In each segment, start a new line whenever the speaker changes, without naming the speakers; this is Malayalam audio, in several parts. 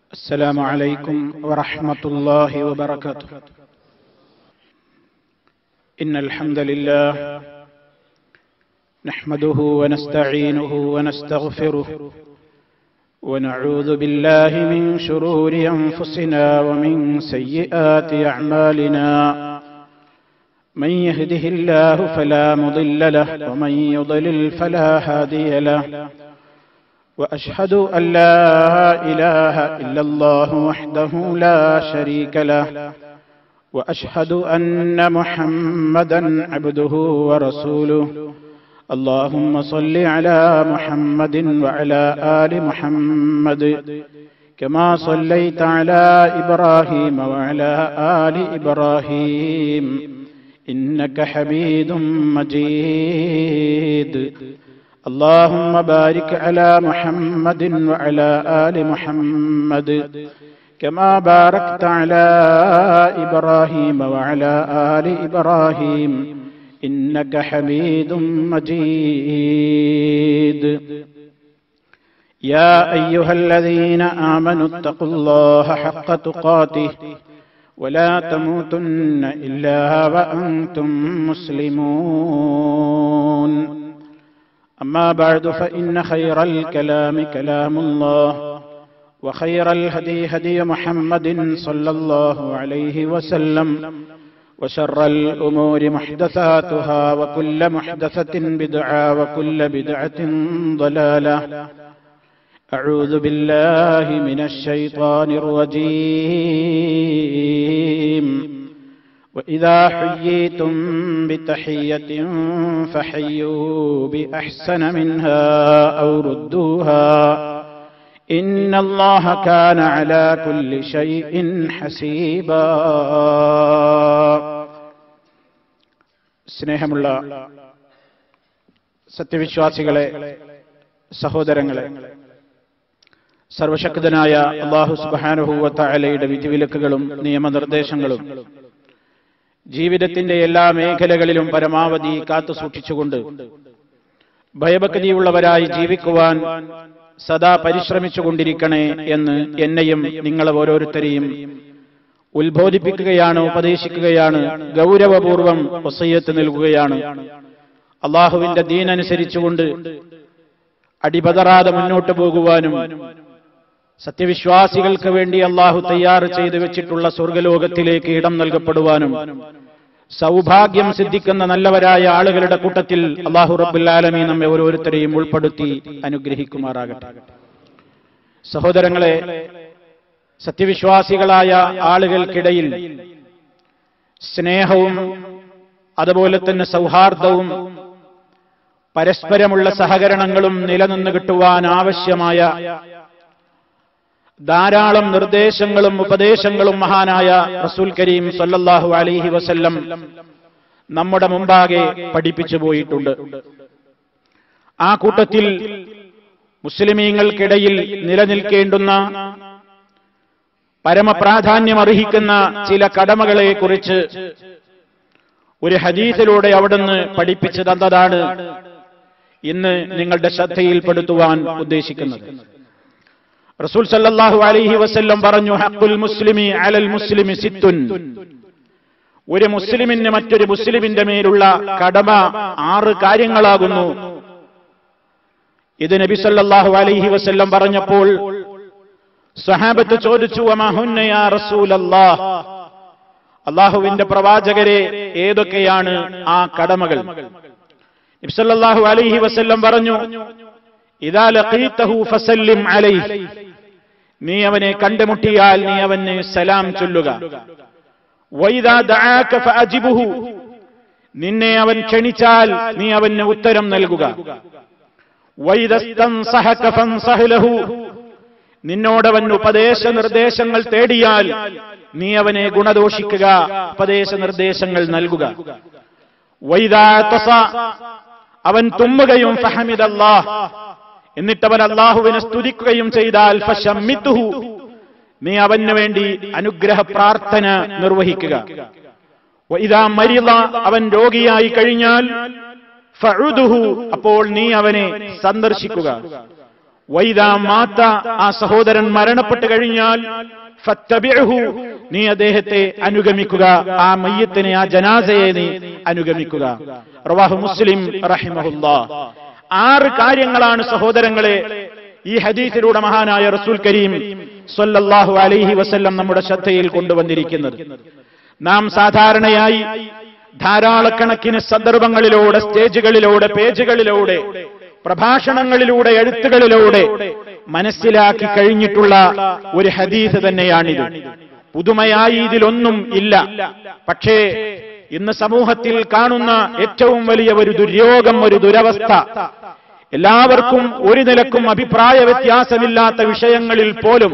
السلام عليكم ورحمة الله وبركاته إن الحمد لله نحمده ونستعينه ونستغفره ونعوذ بالله من شرور أنفسنا ومن سيئات أعمالنا من يهده الله فلا مضل له ومن يضلل فلا هادي له واشهد ان لا اله الا الله وحده لا شريك له واشهد ان محمدا عبده ورسوله اللهم صل على محمد وعلى ال محمد كما صليت على ابراهيم وعلى ال ابراهيم انك حميد مجيد اللهم بارك على محمد وعلى آل محمد كما باركت على إبراهيم وعلى آل إبراهيم إنك حميد مجيد يا أيها الذين آمنوا اتقوا الله حق تقاته ولا تموتن إلا وأنتم مسلمون أما بعد فإن خير الكلام كلام الله وخير الهدي هدي محمد صلى الله عليه وسلم وشر الأمور محدثاتها وكل محدثة بدعة وكل بدعة ضلالة أعوذ بالله من الشيطان الرجيم وإذا حييتم بتحية فحيوا بأحسن منها أو ردوها إن الله كان على كل شيء حسيبا സ്നേഹമുള്ള സത്യവിശ്വാസികളെ സഹോദരങ്ങളെ സർവശക്തനായ അള്ളാഹു സുബാനുഭൂവത്തായാലയുടെ വിധിവിലക്കുകളും നിയമനിർദ്ദേശങ്ങളും ജീവിതത്തിന്റെ എല്ലാ മേഖലകളിലും പരമാവധി കാത്തു സൂക്ഷിച്ചുകൊണ്ട് ഭയഭക്തിയുള്ളവരായി ജീവിക്കുവാൻ സദാ പരിശ്രമിച്ചുകൊണ്ടിരിക്കണേ എന്ന് എന്നെയും നിങ്ങളെ ഓരോരുത്തരെയും ഉത്ബോധിപ്പിക്കുകയാണ് ഉപദേശിക്കുകയാണ് ഗൗരവപൂർവം വസയ്യത്ത് നൽകുകയാണ് അള്ളാഹുവിന്റെ ദീനനുസരിച്ചുകൊണ്ട് അടിപതറാതെ മുന്നോട്ട് പോകുവാനും സത്യവിശ്വാസികൾക്ക് വേണ്ടി അള്ളാഹു തയ്യാറ് ചെയ്തു വെച്ചിട്ടുള്ള സ്വർഗലോകത്തിലേക്ക് ഇടം നൽകപ്പെടുവാനും സൗഭാഗ്യം സിദ്ധിക്കുന്ന നല്ലവരായ ആളുകളുടെ കൂട്ടത്തിൽ അള്ളാഹു റബ്ബുല്ലാലമി നമ്മെ ഓരോരുത്തരെയും ഉൾപ്പെടുത്തി അനുഗ്രഹിക്കുമാറാകട്ടെ സഹോദരങ്ങളെ സത്യവിശ്വാസികളായ ആളുകൾക്കിടയിൽ സ്നേഹവും അതുപോലെ തന്നെ സൗഹാർദ്ദവും പരസ്പരമുള്ള സഹകരണങ്ങളും നിലനിന്ന് കിട്ടുവാൻ ആവശ്യമായ ധാരാളം നിർദ്ദേശങ്ങളും ഉപദേശങ്ങളും മഹാനായ റസൂൽ കരീം സല്ലല്ലാഹു അലൈഹി വസല്ലം നമ്മുടെ മുമ്പാകെ പഠിപ്പിച്ചു പോയിട്ടുണ്ട് ആ കൂട്ടത്തിൽ മുസ്ലിമീങ്ങൾക്കിടയിൽ നിലനിൽക്കേണ്ടുന്ന പരമപ്രാധാന്യമർഹിക്കുന്ന ചില കടമകളെ കുറിച്ച് ഒരു ഹദീസിലൂടെ അവിടുന്ന് പഠിപ്പിച്ചു തന്നതാണ് ഇന്ന് നിങ്ങളുടെ ശ്രദ്ധയിൽപ്പെടുത്തുവാൻ ഉദ്ദേശിക്കുന്നത് റസൂൽ സല്ലല്ലാഹു അലൈഹി വസല്ലം പറഞ്ഞു ഹഖുൽ മുസ്ലിമി അലൽ മുസ്ലിമി സിത്തുൻ ഒരു മുസ്ലിമിന് മറ്റൊരു മുസ്ലിമിന്റെ മേലുള്ള കടമ ആറ് കാര്യങ്ങളാകുന്നു ഇത് നബി സല്ലല്ലാഹു അലൈഹി വസല്ലം പറഞ്ഞപ്പോൾ സഹാബത്ത് ചോദിച്ചു വമാഹുന്ന യാ റസൂലല്ലാഹ് അള്ളാഹുവിന്റെ പ്രവാചകരെ ഏതൊക്കെയാണ് ആ കടമകൾ നബി സല്ലല്ലാഹു അലൈഹി വസല്ലം പറഞ്ഞു ഇദാ ലഖീതഹു ഫസല്ലിം അലൈഹി നീ അവനെ കണ്ടുമുട്ടിയാൽ നീ അവന് സലാം ചൊല്ലുക വൈദാ ദആക ഫഅജിബുഹു നിന്നെ അവൻ ക്ഷണിച്ചാൽ നീ അവന് ഉത്തരം നൽകുക വൈദസ്തൻസഹക ഫൻസഹ്ലഹു നിന്നോടവൻ ഉപദേശ നിർദ്ദേശങ്ങൾ തേടിയാൽ നീ അവനെ ഗുണദോഷിക്കുക ഉപദേശ നിർദ്ദേശങ്ങൾ നൽകുക വൈദാ തസ അവൻ തുമ്മുകയും ഫഹമിദല്ലാഹ് എന്നിട്ട് അവൻ അള്ളാഹുവിനെ സ്തുതിക്കുകയും ചെയ്താൽ ഫശമ്മിത്തുഹു നീ അവന് വേണ്ടി അനുഗ്രഹ പ്രാർത്ഥന നിർവഹിക്കുക ഇതാ മരിള അവൻ രോഗിയായി കഴിഞ്ഞാൽ ഫഉദുഹു അപ്പോൾ നീ അവനെ സന്ദർശിക്കുക വൈദാ മാത്ത ആ സഹോദരൻ മരണപ്പെട്ടു കഴിഞ്ഞാൽ ഫത്തബിഅഹു നീ അദ്ദേഹത്തെ അനുഗമിക്കുക ആ മയ്യത്തിനെ ആ ജനാസയെ നീ അനുഗമിക്കുക റവാഹു മുസ്ലിം റഹിമഹുല്ലാ ആറ് കാര്യങ്ങളാണ് സഹോദരങ്ങളെ ഈ ഹദീസിലൂടെ മഹാനായ റസൂൽ കരീം സല്ലല്ലാഹു അലൈഹി വസല്ലം നമ്മുടെ ശ്രദ്ധയിൽ കൊണ്ടുവന്നിരിക്കുന്നത് നാം സാധാരണയായി ധാരാളക്കണക്കിന് സന്ദർഭങ്ങളിലൂടെ സ്റ്റേജുകളിലൂടെ പേജുകളിലൂടെ പ്രഭാഷണങ്ങളിലൂടെ എഴുത്തുകളിലൂടെ മനസ്സിലാക്കി കഴിഞ്ഞിട്ടുള്ള ഒരു ഹദീസ് തന്നെയാണിത് പുതുമയായി ഇതിലൊന്നും ഇല്ല പക്ഷേ ഇന്ന് സമൂഹത്തിൽ കാണുന്ന ഏറ്റവും വലിയ ഒരു ദുര്യോഗം ഒരു ദുരവസ്ഥ എല്ലാവർക്കും ഒരു നിലക്കും അഭിപ്രായ വ്യത്യാസമില്ലാത്ത വിഷയങ്ങളിൽ പോലും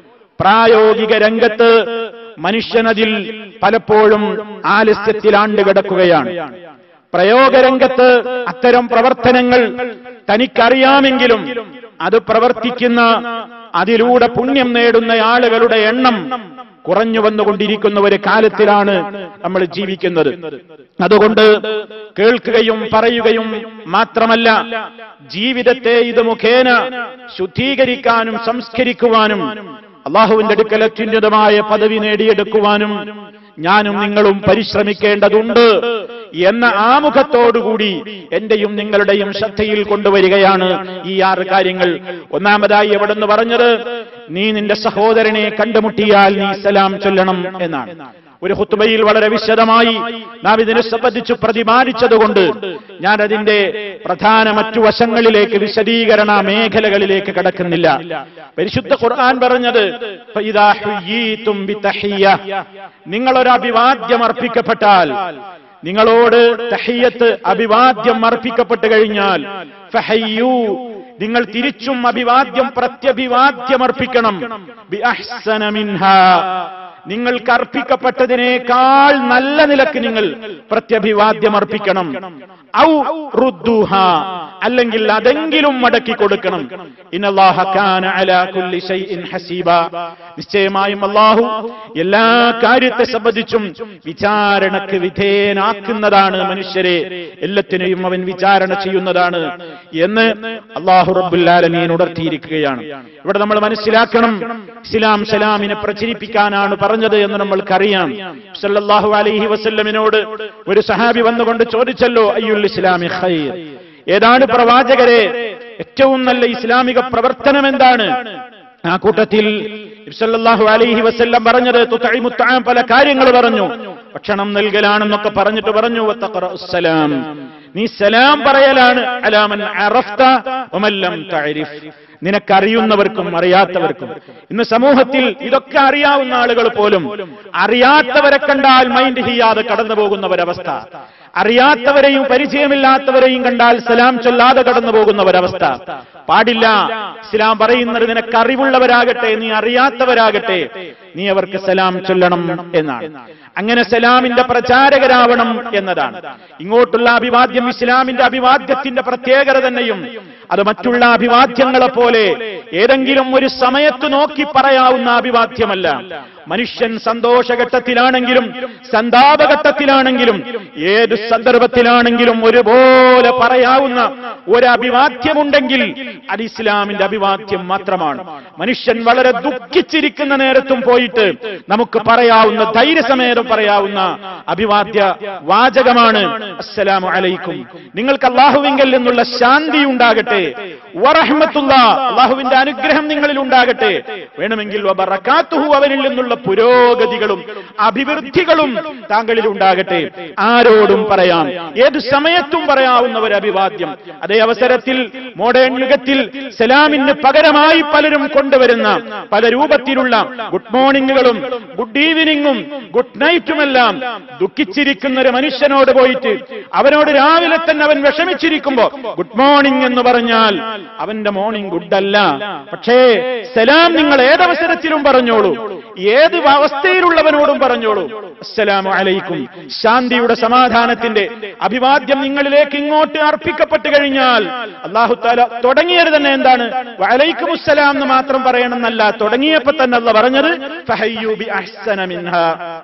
പ്രായോഗിക രംഗത്ത് മനുഷ്യനതിൽ പലപ്പോഴും ആലസ്യത്തിലാണ്ട് കിടക്കുകയാണ് പ്രയോഗരംഗത്ത് അത്തരം പ്രവർത്തനങ്ങൾ തനിക്കറിയാമെങ്കിലും അത് പ്രവർത്തിക്കുന്ന അതിലൂടെ പുണ്യം നേടുന്ന ആളുകളുടെ എണ്ണം കുറഞ്ഞു വന്നുകൊണ്ടിരിക്കുന്ന ഒരു കാലത്തിലാണ് നമ്മൾ ജീവിക്കുന്നത് അതുകൊണ്ട് കേൾക്കുകയും പറയുകയും മാത്രമല്ല ജീവിതത്തെ ഇത് മുഖേന ശുദ്ധീകരിക്കാനും സംസ്കരിക്കുവാനും അള്ളാഹുവിന്റെ അടുക്കൽ അത്യുന്നതമായ പദവി നേടിയെടുക്കുവാനും ഞാനും നിങ്ങളും പരിശ്രമിക്കേണ്ടതുണ്ട് എന്ന ആമുഖത്തോടുകൂടി എന്റെയും നിങ്ങളുടെയും ശ്രദ്ധയിൽ കൊണ്ടുവരികയാണ് ഈ ആറ് കാര്യങ്ങൾ ഒന്നാമതായി എവിടെന്ന് പറഞ്ഞത് നീ നിന്റെ സഹോദരനെ കണ്ടുമുട്ടിയാൽ നീ സലാം ചൊല്ലണം എന്നാണ് ഒരു ഹുത്തുബയിൽ വളരെ വിശദമായി നാം ഇതിനെ സംബന്ധിച്ച് പ്രതിപാദിച്ചതുകൊണ്ട് ഞാൻ അതിന്റെ പ്രധാന മറ്റു വശങ്ങളിലേക്ക് വിശദീകരണ മേഖലകളിലേക്ക് കടക്കുന്നില്ല പരിശുദ്ധ ഖുർആൻ പറഞ്ഞത് ഫഇദാ ഹുയ്യീതും ബിതഹിയ്യ നിങ്ങളൊരു അഭിവാദ്യം അർപ്പിക്കപ്പെട്ടാൽ നിങ്ങളോട് തഹിയത്ത് അഭിവാദ്യം അർപ്പിക്കപ്പെട്ട് കഴിഞ്ഞാൽ ഫഹയ്യൂ നിങ്ങൾ തിരിച്ചും അഭിവാദ്യം പ്രത്യഭിവാദ്യം അർപ്പിക്കണം ബി അഹ്സന മിൻഹാ നിങ്ങൾക്ക് അർപ്പിക്കപ്പെട്ടതിനേക്കാൾ നല്ല നിലക്ക് നിങ്ങൾ പ്രത്യഭിവാദ്യം അർപ്പിക്കണം ഔ റുദ്ദുഹ അല്ലെങ്കിൽ അതെങ്കിലും മടക്കി കൊടുക്കണം ഇന്നല്ലാഹ കാന അലാ കുല്ലി ഷൈഇൻ ഹസീബ നിശ്ചയമായും അല്ലാഹു എല്ലാ കാര്യത്തെ സംബന്ധിച്ചും വിചാരണക്ക് വിധേയനാക്കുന്നതാണ് മനുഷ്യരെ എല്ലാത്തിനെയും അവൻ വിചാരണ ചെയ്യുന്നതാണ് എന്ന് അള്ളാഹു റബ്ബുല്ലാലമീൻ ഉണർത്തിയിരിക്കുകയാണ് ഇവിടെ നമ്മൾ മനസ്സിലാക്കണം ഇസ്ലാം സലാമിനെ പ്രചരിപ്പിക്കാനാണ് പറഞ്ഞത് എന്ന് നമ്മൾക്കറിയാം സല്ലല്ലാഹു അലൈഹി വസല്ലമിനോട് ഒരു സഹാബി വന്നുകൊണ്ട് ചോദിച്ചല്ലോ അയ്യുൽ ഇസ്ലാമി ഖൈർ ഏതാണ് പ്രവാചകരെ ഏറ്റവും നല്ല ഇസ്ലാമിക പ്രവർത്തനം എന്താണ് ആ കൂട്ടത്തിൽ സല്ലല്ലാഹു അലൈഹി വസല്ലം പറഞ്ഞത് തുതഇമു തആം പല കാര്യങ്ങൾ പറഞ്ഞു ഭക്ഷണം നൽകലാണെന്നൊക്കെ പറഞ്ഞിട്ട് പറഞ്ഞു വത്തഖറഉസ്സലാം നീ സലാം പറയലാണ് അലാമൻ അറഫ്ത വമല്ലം തഅരിഫ് നിനക്കറിയുന്നവർക്കും അറിയാത്തവർക്കും ഇന്ന് സമൂഹത്തിൽ ഇതൊക്കെ അറിയാവുന്ന ആളുകൾ പോലും അറിയാത്തവരെ കണ്ടാൽ മൈൻഡ് ചെയ്യാതെ കടന്നു പോകുന്ന ഒരവസ്ഥ അറിയാത്തവരെയും പരിചയമില്ലാത്തവരെയും കണ്ടാൽ സലാം ചൊല്ലാതെ കടന്നു പോകുന്ന ഒരവസ്ഥ പാടില്ല ഇസ്ലാം പറയുന്നത് നിനക്ക് അറിവുള്ളവരാകട്ടെ നീ അറിയാത്തവരാകട്ടെ നീ അവർക്ക് സലാം ചൊല്ലണം എന്നാണ് അങ്ങനെ സലാമിന്റെ പ്രചാരകരാവണം എന്നതാണ് ഇങ്ങോട്ടുള്ള അഭിവാദ്യം ഇസ്ലാമിന്റെ അഭിവാദ്യത്തിന്റെ പ്രത്യേകത തന്നെയും അത് മറ്റുള്ള അഭിവാദ്യങ്ങളെ പോലെ ഏതെങ്കിലും ഒരു സമയത്ത് നോക്കി പറയാവുന്ന അഭിവാദ്യമല്ല മനുഷ്യൻ സന്തോഷഘട്ടത്തിലാണെങ്കിലും സന്താപഘട്ടത്തിലാണെങ്കിലും ഏത് സന്ദർഭത്തിലാണെങ്കിലും ഒരുപോലെ പറയാവുന്ന ഒരു അഭിവാദ്യമുണ്ടെങ്കിൽ അത് ഇസ്ലാമിന്റെ അഭിവാദ്യം മാത്രമാണ് മനുഷ്യൻ വളരെ ദുഃഖിച്ചിരിക്കുന്ന നേരത്തും പോയിട്ട് നമുക്ക് പറയാവുന്ന ധൈര്യസമേതം പറയാവുന്ന അഭിവാദ്യ വാചകമാണ് അസ്സലാമു അലൈക്കും നിങ്ങൾക്ക് അള്ളാഹുവിങ്കൽ നിന്നുള്ള ശാന്തി ഉണ്ടാകട്ടെ വറഹ്മത്തുള്ള അള്ളാഹുവിന്റെ അനുഗ്രഹം നിങ്ങളിൽ ഉണ്ടാകട്ടെ വേണമെങ്കിൽ വബറകാത്തുഹു അവനിൽ നിന്നുള്ള പുരോഗതികളും അഭിവൃദ്ധികളും താങ്കളിൽ ഉണ്ടാകട്ടെ ആരോടും പറയാം ഏത് സമയത്തും പറയാവുന്ന ഒരു അഭിവാദ്യം അതേ അവസരത്തിൽ മോഡേൺ യുഗത്തിൽ സലാമിന് പകരമായി പലരും കൊണ്ടുവരുന്ന പല രൂപത്തിലുള്ള ഗുഡ് മോർണിംഗുകളും ഗുഡ് ഈവനിങ്ങും ഗുഡ് നൈറ്റുമെല്ലാം ദുഃഖിച്ചിരിക്കുന്ന ഒരു മനുഷ്യനോട് പോയിട്ട് അവനോട് രാവിലെ തന്നെ അവൻ വിഷമിച്ചിരിക്കുമ്പോ ഗുഡ് മോർണിംഗ് എന്ന് പറഞ്ഞാൽ അവന്റെ മോർണിംഗ് ഗുഡ് അല്ല പക്ഷേ സലാം നിങ്ങൾ ഏതവസരത്തിലും പറഞ്ഞോളൂ ഏത് അവസ്ഥയിലുള്ളവനോടും പറഞ്ഞോളൂ അസ്സലാമു അലൈക്കും ശാന്തിയുടെ സമാധാനത്തിന്റെ അഭിവാദ്യം നിങ്ങളിലേക്ക് ഇങ്ങോട്ട് അർപ്പിക്കപ്പെട്ട് കഴിഞ്ഞാൽ അള്ളാഹു താല തുടങ്ങിയത് തന്നെ എന്താണ് വലൈക്കും അസ്സലാം എന്ന് മാത്രം പറയണമെന്നല്ല തുടങ്ങിയപ്പോ തന്നെ അല്ല പറഞ്ഞത് ഫഹയ്യൂ ബി അഹ്സന മിൻഹാ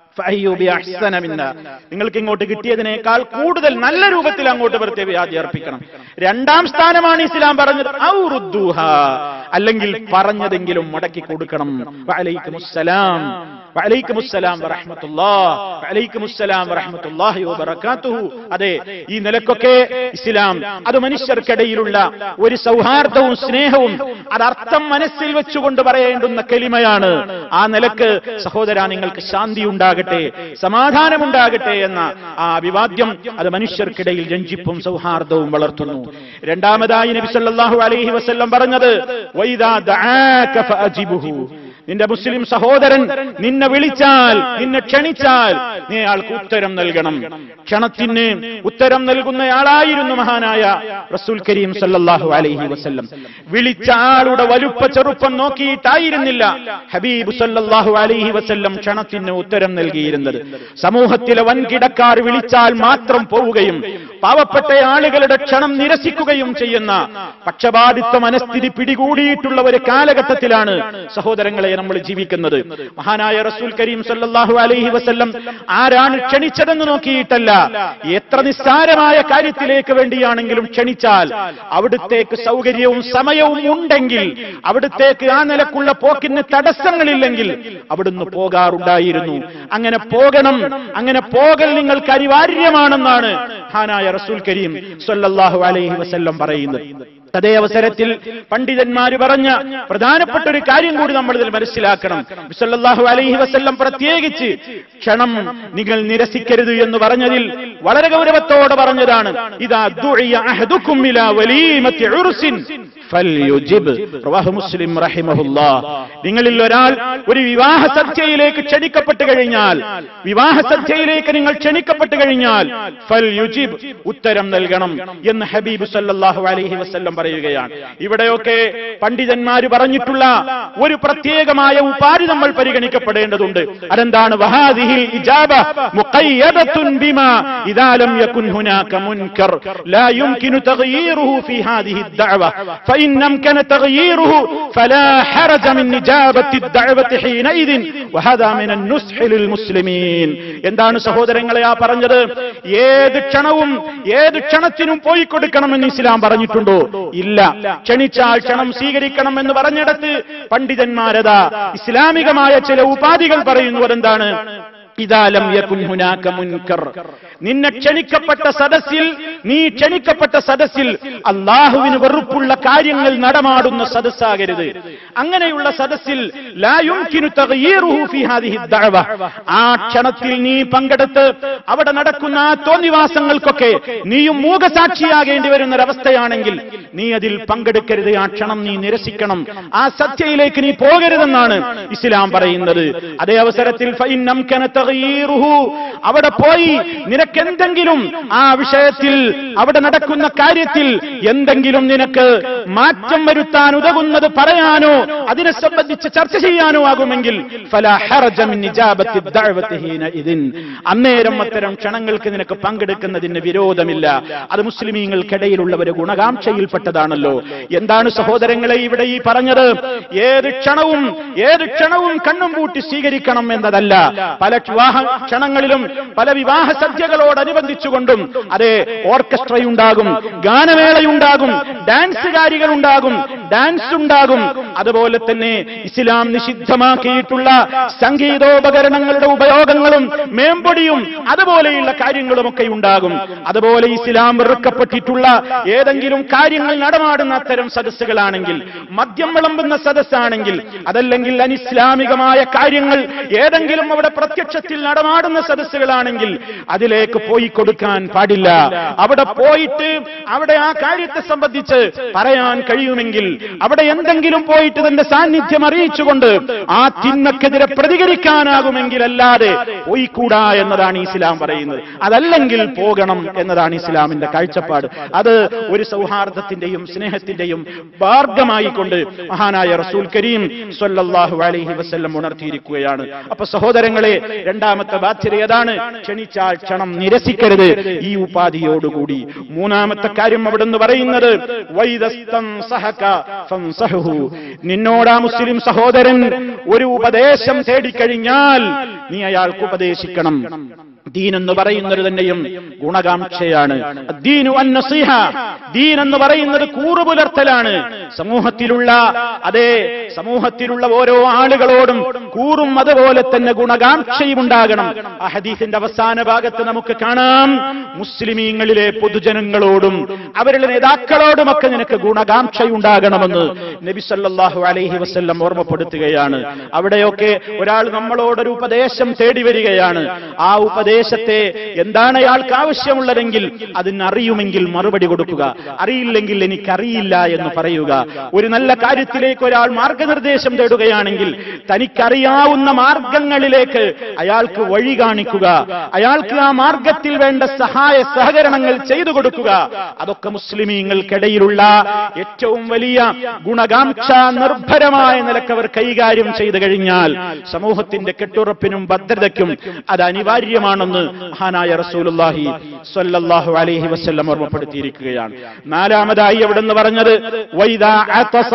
ഫഅയ്യു ബിഅഹ്സന മിന്ന. നിങ്ങൾക്ക് ഇങ്ങോട്ട് കിട്ടിയതിനേക്കാൾ കൂടുതൽ നല്ല രൂപത്തിൽ അങ്ങോട്ട് പ്രത്യവ്യാധി അർപ്പിക്കണം രണ്ടാം സ്ഥാനമാണ് ഇസ്ലാം പറഞ്ഞത് ഔ റുദ്ദൂഹ. അല്ലെങ്കിൽ പറഞ്ഞതെങ്കിലും മടക്കി കൊടുക്കണം വഅലൈക്കുമുസ്സലാം വഅലൈക്കുമുസ്സലാം വറഹ്മത്തുള്ളാഹ് വഅലൈക്കുമുസ്സലാം വറഹ്മത്തുള്ളാഹി വബറകാതുഹു അതെ ഈ നിലക്കൊക്കെ ഇസ്ലാം അത് മനുഷ്യർക്കിടയിലുള്ള ഒരു സൗഹാർദ്ദവും സ്നേഹവും അത് അർത്ഥം മനസ്സിൽ വെച്ചുകൊണ്ട് പറയേണ്ടുന്ന കെളിമയാണ് ആ നിലക്ക് സഹോദര നിങ്ങൾക്ക് ശാന്തി ഉണ്ടാകട്ടെ സമാധാനമുണ്ടാകട്ടെ എന്ന ആ അഭിവാദ്യം അത് മനുഷ്യർക്കിടയിൽ രഞ്ജിപ്പും സൗഹാർദ്ദവും വളർത്തുന്നു രണ്ടാമതായി നബി സല്ലല്ലാഹു അലൈഹി വസല്ലം പറഞ്ഞത് വൈദാ ദആക ഫഅജിബുഹു നിന്റെ മുസ്ലിം സഹോദരൻ നിന്നെ വിളിച്ചാൽ നിന്നെ ക്ഷണിച്ചാൽ നീ അയാൾക്ക് ഉത്തരം നൽകണം ക്ഷണത്തിന് ഉത്തരം നൽകുന്നയാളായിരുന്നു മഹാനായ റസൂൽ കരീം സല്ലല്ലാഹു അലൈഹി വസല്ലം വിളിച്ച ആളുടെ വലുപ്പ ചെറുപ്പം നോക്കിയിട്ടായിരുന്നില്ല ഹബീബ് സല്ലല്ലാഹു അലൈഹി വസല്ലം ക്ഷണത്തിന് ഉത്തരം നൽകിയിരുന്നത് സമൂഹത്തിലെ വൻകിടക്കാർ വിളിച്ചാൽ മാത്രം പോവുകയും പാവപ്പെട്ട ആളുകളുടെ ക്ഷണം നിരസിക്കുകയും ചെയ്യുന്ന പക്ഷപാതിത്വ മനസ്ഥിതി പിടികൂടിയിട്ടുള്ള ഒരു കാലഘട്ടത്തിലാണ് സഹോദരങ്ങളെ നമ്മൾ ജീവിക്കുന്നത് മഹാനായ റസൂൽ കരീം സല്ലല്ലാഹു അലൈഹി വസല്ലം ആരാണ് ക്ഷണിച്ചതെന്ന് നോക്കിയിട്ടല്ല എത്ര നിസ്സാരമായ കാര്യത്തിലേക്ക് വേണ്ടിയാണെങ്കിലും ക്ഷണിച്ചാൽ അവിടുത്തേക്ക് സൗകര്യവും സമയവും ഉണ്ടെങ്കിൽ അവിടുത്തേക്ക് ആ നിലക്കുള്ള പോക്കിന് തടസ്സങ്ങളില്ലെങ്കിൽ അവിടുന്ന് പോകാറുണ്ടായിരുന്നു അങ്ങനെ പോകണം അങ്ങനെ പോകൽ നിങ്ങൾക്ക് അനിവാര്യമാണെന്നാണ് മഹാനായ റസൂൽ കരീം സല്ലല്ലാഹു അലൈഹി വസല്ലം പറയുന്നത് അതേ അവസരത്തിൽ പണ്ഡിതന്മാര് പറഞ്ഞ പ്രധാനപ്പെട്ട ഒരു കാര്യം കൂടി നമ്മൾ ഇതിൽ മനസ്സിലാക്കണം സല്ലല്ലാഹു അലൈഹി വസല്ലം പ്രത്യേകിച്ച് ക്ഷണം നിങ്ങൾ നിരസിക്കരുത് എന്ന് പറഞ്ഞതിൽ വളരെ ഗൗരവത്തോടെ പറഞ്ഞതാണ് ഇതാ ദുഇയ അഹദുക്കും ഇലാ വലീമത്തി ഉർസിൻ ഫൽയുജിബ് റവാഹു മുസ്ലിം റഹിമഹുല്ലാഹ് നിങ്ങളിൽ ഒരാൾ ഒരു വിവാഹ സദ്യയിലേക്ക് ക്ഷണിക്കപ്പെട്ട് കഴിഞ്ഞാൽ വിവാഹ സദ്യയിലേക്ക് നിങ്ങൾ ക്ഷണിക്കപ്പെട്ട് കഴിഞ്ഞാൽ ഫൽയുജിബ് ഉത്തരം നൽകണം എന്ന് ഹബീബ് സല്ലല്ലാഹു അലൈഹി വസല്ലം പറയുകയാണ് ഇവിടെയൊക്കെ പണ്ഡിതന്മാര് പറഞ്ഞിട്ടുള്ള ഒരു പ്രത്യേകമായ ഉപാധി നമ്മൾ പരിഗണിക്കപ്പെടേണ്ടതുണ്ട് അതെന്താണ് വഹാദിഹിൽ ഇജാബ മുഖയ്യദത്തുൻ ബിമാ ഇദാ ലം യകുൻ ഹുനാക മുൻകർ ലാ യുംകിനു തഗ്യീറുഹു ഫീ ഹാദിഹി الدعوة فإن أمكن تغييره فلا حرج من إجابة الدعوة حينئذ وهذا من النصح للمسلمين എന്താണ് സഹോദരങ്ങളെ ആ പറഞ്ഞത് ഏത് ക്ഷണവും ഏത് ക്ഷണത്തിനും പോയി കൊടുക്കണമെന്ന് ഇസ്ലാം പറഞ്ഞിട്ടുണ്ടോ ഇല്ല ക്ഷണിച്ചാൽ ക്ഷണം സ്വീകരിക്കണം എന്ന് പറഞ്ഞിടത്ത് പണ്ഡിതന്മാരതാ ഇസ്ലാമികമായ ചില ഉപാധികൾ പറയുന്നു അതെന്താണ് ഇതാലം യകുൻ ഹുനാക മുൻകർ നിന്നെ ക്ഷണിക്കപ്പെട്ട സദസ്സിൽ നീ ക്ഷണിക്കപ്പെട്ട സദസ്സിൽ അള്ളാഹുവിന് വെറുപ്പുള്ള കാര്യങ്ങൾ നടമാടുന്ന സദസ്സാകരുത് അങ്ങനെയുള്ള സദസ്സിൽ ലാ യുംകിനു തഗ്യീറുഹു ഫീ ഹാദിഹി ദഅവ ആ ക്ഷണത്തിൽ നീ പങ്കെടുത്ത് അവിടെ നടക്കുന്ന ആ തോന്നിവാസങ്ങൾക്കൊക്കെ നീയും മൂകസാക്ഷിയാകേണ്ടി വരുന്ന ഒരവസ്ഥയാണെങ്കിൽ നീ അതിൽ പങ്കെടുക്കരുത് ആ ക്ഷണം നീ നിരസിക്കണം ആ സത്യയിലേക്ക് നീ പോകരുതെന്നാണ് ഇസ്ലാം പറയുന്നത് അതേ അവസരത്തിൽ ഫൈൻ അംകന തഗ്യീറുഹു അവിടെ പോയി നിനക്ക് എന്തെങ്കിലും ആ വിഷയത്തിൽ അവിടെ നടക്കുന്ന കാര്യത്തിൽ എന്തെങ്കിലും നിനക്ക് മാറ്റം വരുത്താൻ ഉതകുന്നത് പറയാനോ അതിനെ സംബന്ധിച്ച് ചർച്ച ചെയ്യാനോ ആകുമെങ്കിൽ ഫലാ ഹറജ മിൻ ഇജാബത്തി ദഅവത്തി ഹീനഇദിൻ. അന്നേരം അത്തരം ക്ഷണങ്ങൾക്ക് നിനക്ക് പങ്കെടുക്കുന്നതിന് വിരോധമില്ല അത് മുസ്ലിമീങ്ങൾക്കിടയിലുള്ള ഒരു ഗുണകാംക്ഷയിൽപ്പെട്ടതാണല്ലോ എന്താണ് സഹോദരങ്ങളെ ഇവിടെ ഈ പറഞ്ഞത് ഏത് ക്ഷണവും ഏത് ക്ഷണവും കണ്ണും പൂട്ടി സ്വീകരിക്കണം എന്നതല്ല പല വിവാഹ ക്ഷണങ്ങളിലും പല വിവാഹ സദ്യകളോടനുബന്ധിച്ചുകൊണ്ടും അതെ ഓർക്കസ്ട്രയുണ്ടാകും ഗാനമേളയുണ്ടാകും ഡാൻസുകാരികൾ ഉണ്ടാകും ഡാൻസ് ഉണ്ടാകും അതുപോലെ തന്നെ ഇസ്ലാം നിഷിദ്ധമാക്കിയിട്ടുള്ള സംഗീതോപകരണങ്ങളുടെ ഉപയോഗങ്ങളും മേമ്പൊടിയും അതുപോലെയുള്ള കാര്യങ്ങളുമൊക്കെ ഉണ്ടാകും അതുപോലെ ഇസ്ലാം വെറുക്കപ്പെട്ടിട്ടുള്ള ഏതെങ്കിലും കാര്യങ്ങൾ നടമാടുന്ന അത്തരം സദസ്സുകളാണെങ്കിൽ മദ്യം വിളമ്പുന്ന സദസ്സാണെങ്കിൽ അതല്ലെങ്കിൽ അനിസ്ലാമികമായ കാര്യങ്ങൾ ഏതെങ്കിലും അവിടെ പ്രത്യക്ഷത്തിൽ നടമാടുന്ന സദസ്സുകളാണെങ്കിൽ അതിലേക്ക് പോയി കൊടുക്കാൻ പാടില്ല അവിടെ പോയിട്ട് അവിടെ ആ കാര്യത്തെ സംബന്ധിച്ച് പറയാൻ കഴിയുമെങ്കിൽ അവിടെ എന്തെങ്കിലും പോയിട്ട് തന്റെ സാന്നിധ്യം അറിയിച്ചുകൊണ്ട് ആ തിന്മക്കെതിരെ പ്രതികരിക്കാനാകുമെങ്കിൽ അല്ലാതെ പോയിക്കൂടാ എന്നതാണ് ഇസ്ലാം പറയുന്നത് അതല്ലെങ്കിൽ പോകണം എന്നതാണ് ഇസ്ലാമിന്റെ കാഴ്ചപ്പാട് അത് ഒരു സൗഹാർദ്ദത്തിന്റെയും സ്നേഹത്തിന്റെയും മാർഗമായി കൊണ്ട് മഹാനായ റസൂൽ കരീം സ്വല്ലല്ലാഹു അലൈഹി വസല്ലം ഉണർത്തിയിരിക്കുകയാണ് അപ്പൊ സഹോദരങ്ങളെ രണ്ടാമത്തെ ബാധ്യത ഏതാണ് ക്ഷണിച്ചാൽ ക്ഷണം നിരസിക്കരുത് ഈ ഉപാധിയോടുകൂടി മൂന്നാമത്തെ കാര്യം അവിടെ നിന്ന് പറയുന്നത് വൈദസ്തം സഹക ഫൻസഹുഹു. നിന്നോട് ആ മുസ്ലിം സഹോദരൻ ഒരു ഉപദേശം തേടിക്കഴിഞ്ഞാൽ നീ അയാൾക്ക് ഉപദേശിക്കണം ദീൻ എന്ന് പറയുന്നത് തന്നെയും ഗുണകാംക്ഷയാണ് ദീനു അന്നസീഹ ദീൻ എന്ന് പറയുന്നത് കൂറുപുലർത്തലാണ് സമൂഹത്തിലുള്ള അതേ സമൂഹത്തിലുള്ള ഓരോ ആളുകളോടും കൂറും അതുപോലെ തന്നെ ഗുണകാംക്ഷയും ഉണ്ടാകണം ആ ഹദീസിന്റെ അവസാന ഭാഗത്ത് നമുക്ക് കാണാം മുസ്ലിമീങ്ങളിലെ പൊതുജനങ്ങളോടും അവരുടെ നേതാക്കളോടുമൊക്കെ നിനക്ക് ഗുണകാംക്ഷയുണ്ടാകണമെന്ന് നബി സല്ലല്ലാഹു അലൈഹി വസല്ലം ഓർമ്മപ്പെടുത്തുകയാണ് അവിടെയൊക്കെ ഒരാൾ നമ്മളോടൊരു ഉപദേശം തേടി വരികയാണ് ആ ഉപദേശത്തെ എന്താണ് അയാൾക്ക് ആവശ്യമുള്ളതെങ്കിൽ അതിനറിയുമെങ്കിൽ മറുപടി കൊടുക്കുക അറിയില്ലെങ്കിൽ എനിക്കറിയില്ല എന്ന് പറയുക ഒരു നല്ല കാര്യത്തിലേക്ക് ഒരാൾ മാർഗനിർദ്ദേശം തേടുകയാണെങ്കിൽ തനിക്കറിയാവുന്ന മാർഗങ്ങളിലേക്ക് അയാൾക്ക് വഴി കാണിക്കുക അയാൾക്ക് ആ മാർഗത്തിൽ വേണ്ട സഹായ സഹകരണങ്ങൾ ചെയ്തു കൊടുക്കുക അതൊക്കെ മുസ്ലിമീങ്ങൾക്കിടയിലുള്ള ഏറ്റവും വലിയ ഗുണകാംക്ഷ നിർഭരമായ നിലക്ക് അവർ കൈകാര്യം ചെയ്തു കഴിഞ്ഞാൽ സമൂഹത്തിന്റെ കെട്ടുറപ്പിനും ഭദ്രതയ്ക്കും അത് അനിവാര്യമാണെന്ന് മഹാനായ റസൂലുള്ളാഹി സ്വല്ലല്ലാഹു അലൈഹി വസല്ലം ഓർമ്മപ്പെടുത്തിയിരിക്കുകയാണ് നാലാമതായി അവിടുന്ന് പറഞ്ഞത് വൈദാ അതസ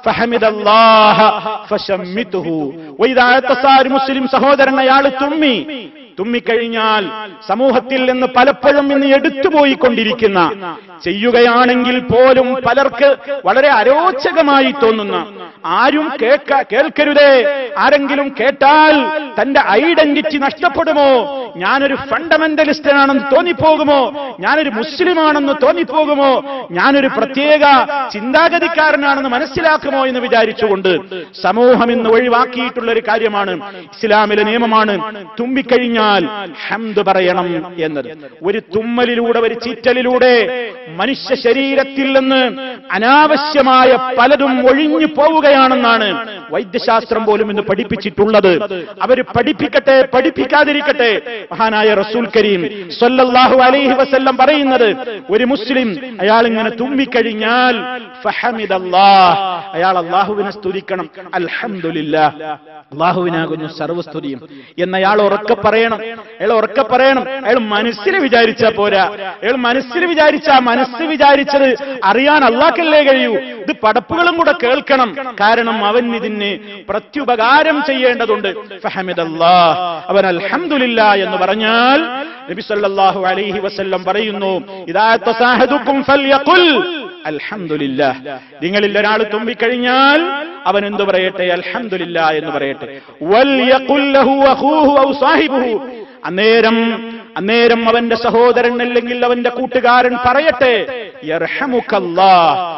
ഫഹമിദല്ലാഹ ഫശമ്മിതുഹു വൈദാ അതസ ഒരു മുസ്ലിം സഹോദരൻ അയാൾ തുമ്മി തുമ്മിക്കഴിഞ്ഞാൽ സമൂഹത്തിൽ നിന്ന് പലപ്പോഴും ഇന്ന് എടുത്തുപോയിക്കൊണ്ടിരിക്കുന്ന ചെയ്യുകയാണെങ്കിൽ പോലും പലർക്ക് വളരെ അരോചകമായി തോന്നുന്ന ആരും കേൾക്ക കേൾക്കരുതേ ആരെങ്കിലും കേട്ടാൽ തന്റെ ഐഡന്റിറ്റി നഷ്ടപ്പെടുമോ ഞാനൊരു ഫണ്ടമെന്റലിസ്റ്റാണെന്ന് തോന്നിപ്പോകുമോ ഞാനൊരു മുസ്ലിമാണെന്ന് തോന്നിപ്പോകുമോ ഞാനൊരു പ്രത്യേക ചിന്താഗതിക്കാരനാണെന്ന് മനസ്സിലാക്കുമോ എന്ന് വിചാരിച്ചുകൊണ്ട് സമൂഹം ഇന്ന് ഒഴിവാക്കിയിട്ടുള്ള ഒരു കാര്യമാണ് ഇസ്ലാമിലെ നിയമമാണ് തുമ്പിക്കഴിഞ്ഞാൽ ഹംദ് പറയണം എന്നത് ഒരു തുമ്മലിലൂടെ ഒരു ചീറ്റലിലൂടെ മനുഷ്യ ശരീരത്തിൽ നിന്ന് അനാവശ്യമായ പലതും ഒഴിഞ്ഞു പോവുകയാണെന്നാണ് വൈദ്യശാസ്ത്രം പോലും ഇന്ന് പഠിപ്പിച്ചിട്ടുള്ളത് അവർ പഠിപ്പിക്കട്ടെ പഠിപ്പിക്കാതിരിക്കട്ടെ മഹാനായ റസൂൽ കരീം സല്ലല്ലാഹു അലൈഹി വസല്ലം പറയുന്നത് ഒരു മുസ്ലിം അയാൾ ഇങ്ങനെ തുമ്മിക്കഴിഞ്ഞാൽ ഫഹമിദല്ലാഹ് അയാൾ അള്ളാഹുവിനെ സ്തുതിക്കണം അൽഹംദുലില്ലാ അള്ളാഹുവിനാകുന്നു സർവസ്തുതിയും എന്നയാൾ ഉറക്കെ പറയണം അയാൾ ഉറക്കെ പറയണം അയാൾ മനസ്സിൽ വിചാരിച്ചാ പോരാ അയാൾ മനസ്സിൽ വിചാരിച്ച മനസ്സ് വിചാരിച്ചത് അറിയാൻ അള്ളാഹ്ക്കല്ലേ കഴിയൂ ഇത് പടപ്പുകളും കൂടെ കേൾക്കണം കാരണം അവൻ ഇതിന് പ്രത്യുപകാരം ചെയ്യേണ്ടതുണ്ട് ഫഹമിദല്ലാഹ് അവൻ അൽഹംദുലില്ല എന്ന് പറഞ്ഞാൽ നബി സല്ലല്ലാഹു അലൈഹി വസല്ലം പറയുന്നു ഇദാ തസാഹദുക്കും ഫൽയഖുൽ അൽഹംദുലില്ലാ നിങ്ങളിൽ ഒരാൾ തുമ്പിക്കഴിഞ്ഞാൽ അവൻ എന്തു പറയട്ടെ അൽഹംദുലില്ലാ എന്ന് പറയട്ടെ വൽയഖുൽ ലഹു അഖൂഹു ഔ സാഹിബുഹു അന്നേരം അന്നേരം അവന്റെ സഹോദരൻ അല്ലെങ്കിൽ അവന്റെ കൂട്ടുകാരൻ പറയട്ടെ യർഹമുക്കല്ലാ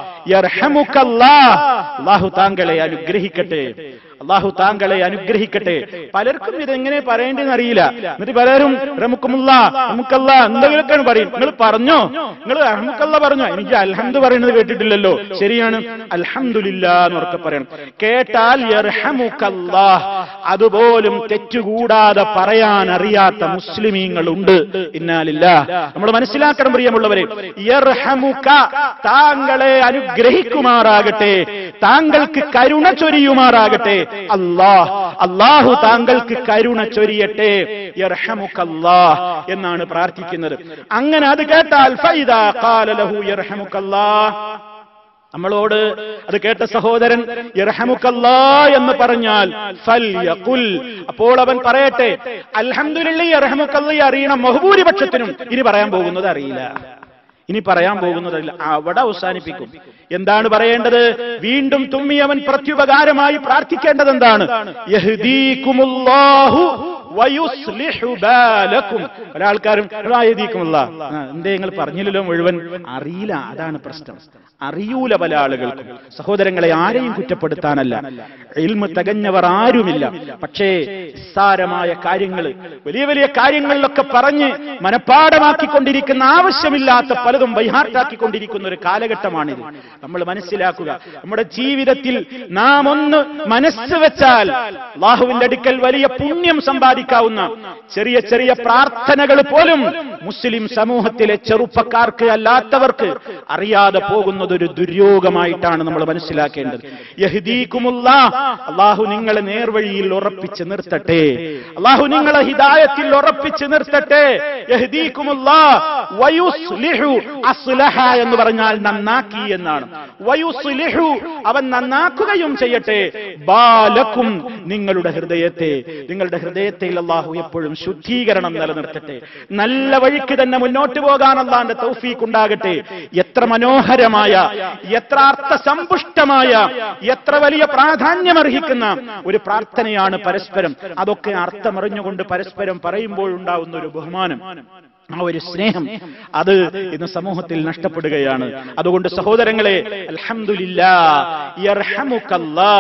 യർഹമുക്കല്ലാ അല്ലാഹു താങ്കളെ അനുഗ്രഹിക്കട്ടെ അള്ളാഹു താങ്കളെ അനുഗ്രഹിക്കട്ടെ പലർക്കും ഇതെങ്ങനെ പറയേണ്ടതെന്ന് അറിയില്ല എന്നിട്ട് പലരും റമുക്കുമുള്ള റമുക്കല്ല എന്തെങ്കിലുമൊക്കെയാണ് പറയും നിങ്ങൾ പറഞ്ഞോ നിങ്ങൾ റഹമുക്കല്ല പറഞ്ഞോ എനിക്ക് അൽഹംദ് പറയുന്നത് കേട്ടിട്ടില്ലല്ലോ ശരിയാണ് അൽഹംദുലില്ല എന്ന് ഉറക്കെ പറയണം കേട്ടാൽ യർഹമുക്കല്ലാ അതുപോലും തെറ്റുകൂടാതെ പറയാൻ അറിയാത്ത മുസ്ലിമീങ്ങളുണ്ട് ഇന്നാലില്ല നമ്മൾ മനസ്സിലാക്കണം പ്രിയമുള്ളവരെ യർഹമുക താങ്കളെ അനുഗ്രഹിക്കുമാറാകട്ടെ താങ്കൾക്ക് കരുണ ചൊരിയുമാറാകട്ടെ അല്ലാഹ് അള്ളാഹു താങ്കൾക്ക് കരുണ ചൊരിയട്ടെ യർഹമുക്കല്ലാഹ് എന്നാണ് പ്രാർത്ഥിക്കുന്നത് അങ്ങനെ അത് കേട്ടാൽ ഫൈദാ ഖാല ലഹു യർഹമുക്കല്ലാഹ് നമ്മളോട് അത് കേട്ട സഹോദരൻ ഇർഹമുക്കല്ലാ എന്ന് പറഞ്ഞാൽ ഫൽ യഖുൽ അപ്പോൾ അവൻ പറയട്ടെ അൽഹംദുലില്ലാ ഇർഹമുക്കല്ലാ അറിയണം ബഹുഭൂരിപക്ഷത്തിനും ഇനി പറയാൻ പോകുന്നത് അറിയില്ല ഇനി പറയാൻ പോകുന്നതല്ല അവിടെ അവസാനിപ്പിക്കും എന്താണ് പറയേണ്ടത് വീണ്ടും തുമ്മി അവൻ പ്രത്യുപകാരമായി പ്രാർത്ഥിക്കേണ്ടത് എന്താണ് യഹ്ദീകുമുല്ലാഹു വയുസ്ലിഹു ബാലക്കും പല ആൾക്കാരും യഹ്ദീകുമുല്ല എന്തേ നിങ്ങൾ പറഞ്ഞില്ലല്ലോ മുഴുവൻ അറിയില്ല അതാണ് പ്രശ്നം അറിയൂല പല ആളുകൾക്കും സഹോദരങ്ങളെ ആരെയും കുറ്റപ്പെടുത്താനല്ല ഇൽമ തികഞ്ഞവർ ആരുമില്ല പക്ഷേ നിസ്സാരമായ കാര്യങ്ങൾ വലിയ വലിയ കാര്യങ്ങളിലൊക്കെ പറഞ്ഞ് മനഃപ്പാടമാക്കിക്കൊണ്ടിരിക്കുന്ന ആവശ്യമില്ലാത്ത പലതും ബൈഹാർട്ടാക്കിക്കൊണ്ടിരിക്കുന്ന ഒരു കാലഘട്ടമാണിത് നമ്മൾ മനസ്സിലാക്കുക നമ്മുടെ ജീവിതത്തിൽ നാം ഒന്ന് മനസ്സ് വെച്ചാൽ അള്ളാഹുവിന്റെ അടുക്കൽ വലിയ പുണ്യം സമ്പാദിക്കാവുന്ന ചെറിയ ചെറിയ പ്രാർത്ഥനകൾ പോലും മുസ്ലിം സമൂഹത്തിലെ ചെറുപ്പക്കാർക്ക് അല്ലാത്തവർക്ക് അറിയാതെ പോകുന്നത് ഒരു ദുര്യോഗമായിട്ടാണ് നമ്മൾ മനസ്സിലാക്കേണ്ടത് യഹ്ദീകുമുള്ള അള്ളാഹു നിങ്ങളെ നേർവഴിയിൽ ഉറപ്പിച്ച് നിർത്തട്ടെ അള്ളാഹു നിങ്ങളെ ഹിദായത്തിൽ ഉറപ്പിച്ച് നിർത്തട്ടെ യഹ്ദീകുമുള്ള വയുസ്ലിഹു അസ്ലഹ എന്ന് പറഞ്ഞാൽ നന്നാക്കി എന്നാണ് വയുസ്ലിഹു അവൻ നന്നാക്കുകയും ചെയ്യട്ടെ ബാലക്കും നിങ്ങളുടെ ഹൃദയത്തെ നിങ്ങളുടെ ഹൃദയത്തിൽ അള്ളാഹു എപ്പോഴും ശുദ്ധീകരണം നിലനിർത്തട്ടെ നല്ല വഴിക്ക് തന്നെ മുന്നോട്ട് പോകാൻ അള്ളാന്റെ തൗഫീഖ് ഉണ്ടാകട്ടെ എത്ര മനോഹരമായ എത്ര അർത്ഥസമ്പുഷ്ടമായ എത്ര വലിയ പ്രാധാന്യമർഹിക്കുന്ന ഒരു പ്രാർത്ഥനയാണ് പരസ്പരം അതൊക്കെ അർത്ഥമറിഞ്ഞുകൊണ്ട് പരസ്പരം പറയുമ്പോഴുണ്ടാവുന്ന ഒരു ബഹുമാനം ആ ഒരു സ്നേഹം അത് ഇന്ന് സമൂഹത്തിൽ നഷ്ടപ്പെടുകയാണ് അതുകൊണ്ട് സഹോദരങ്ങളെ അൽഹംദുലില്ലാ യർഹമുക്കല്ലാ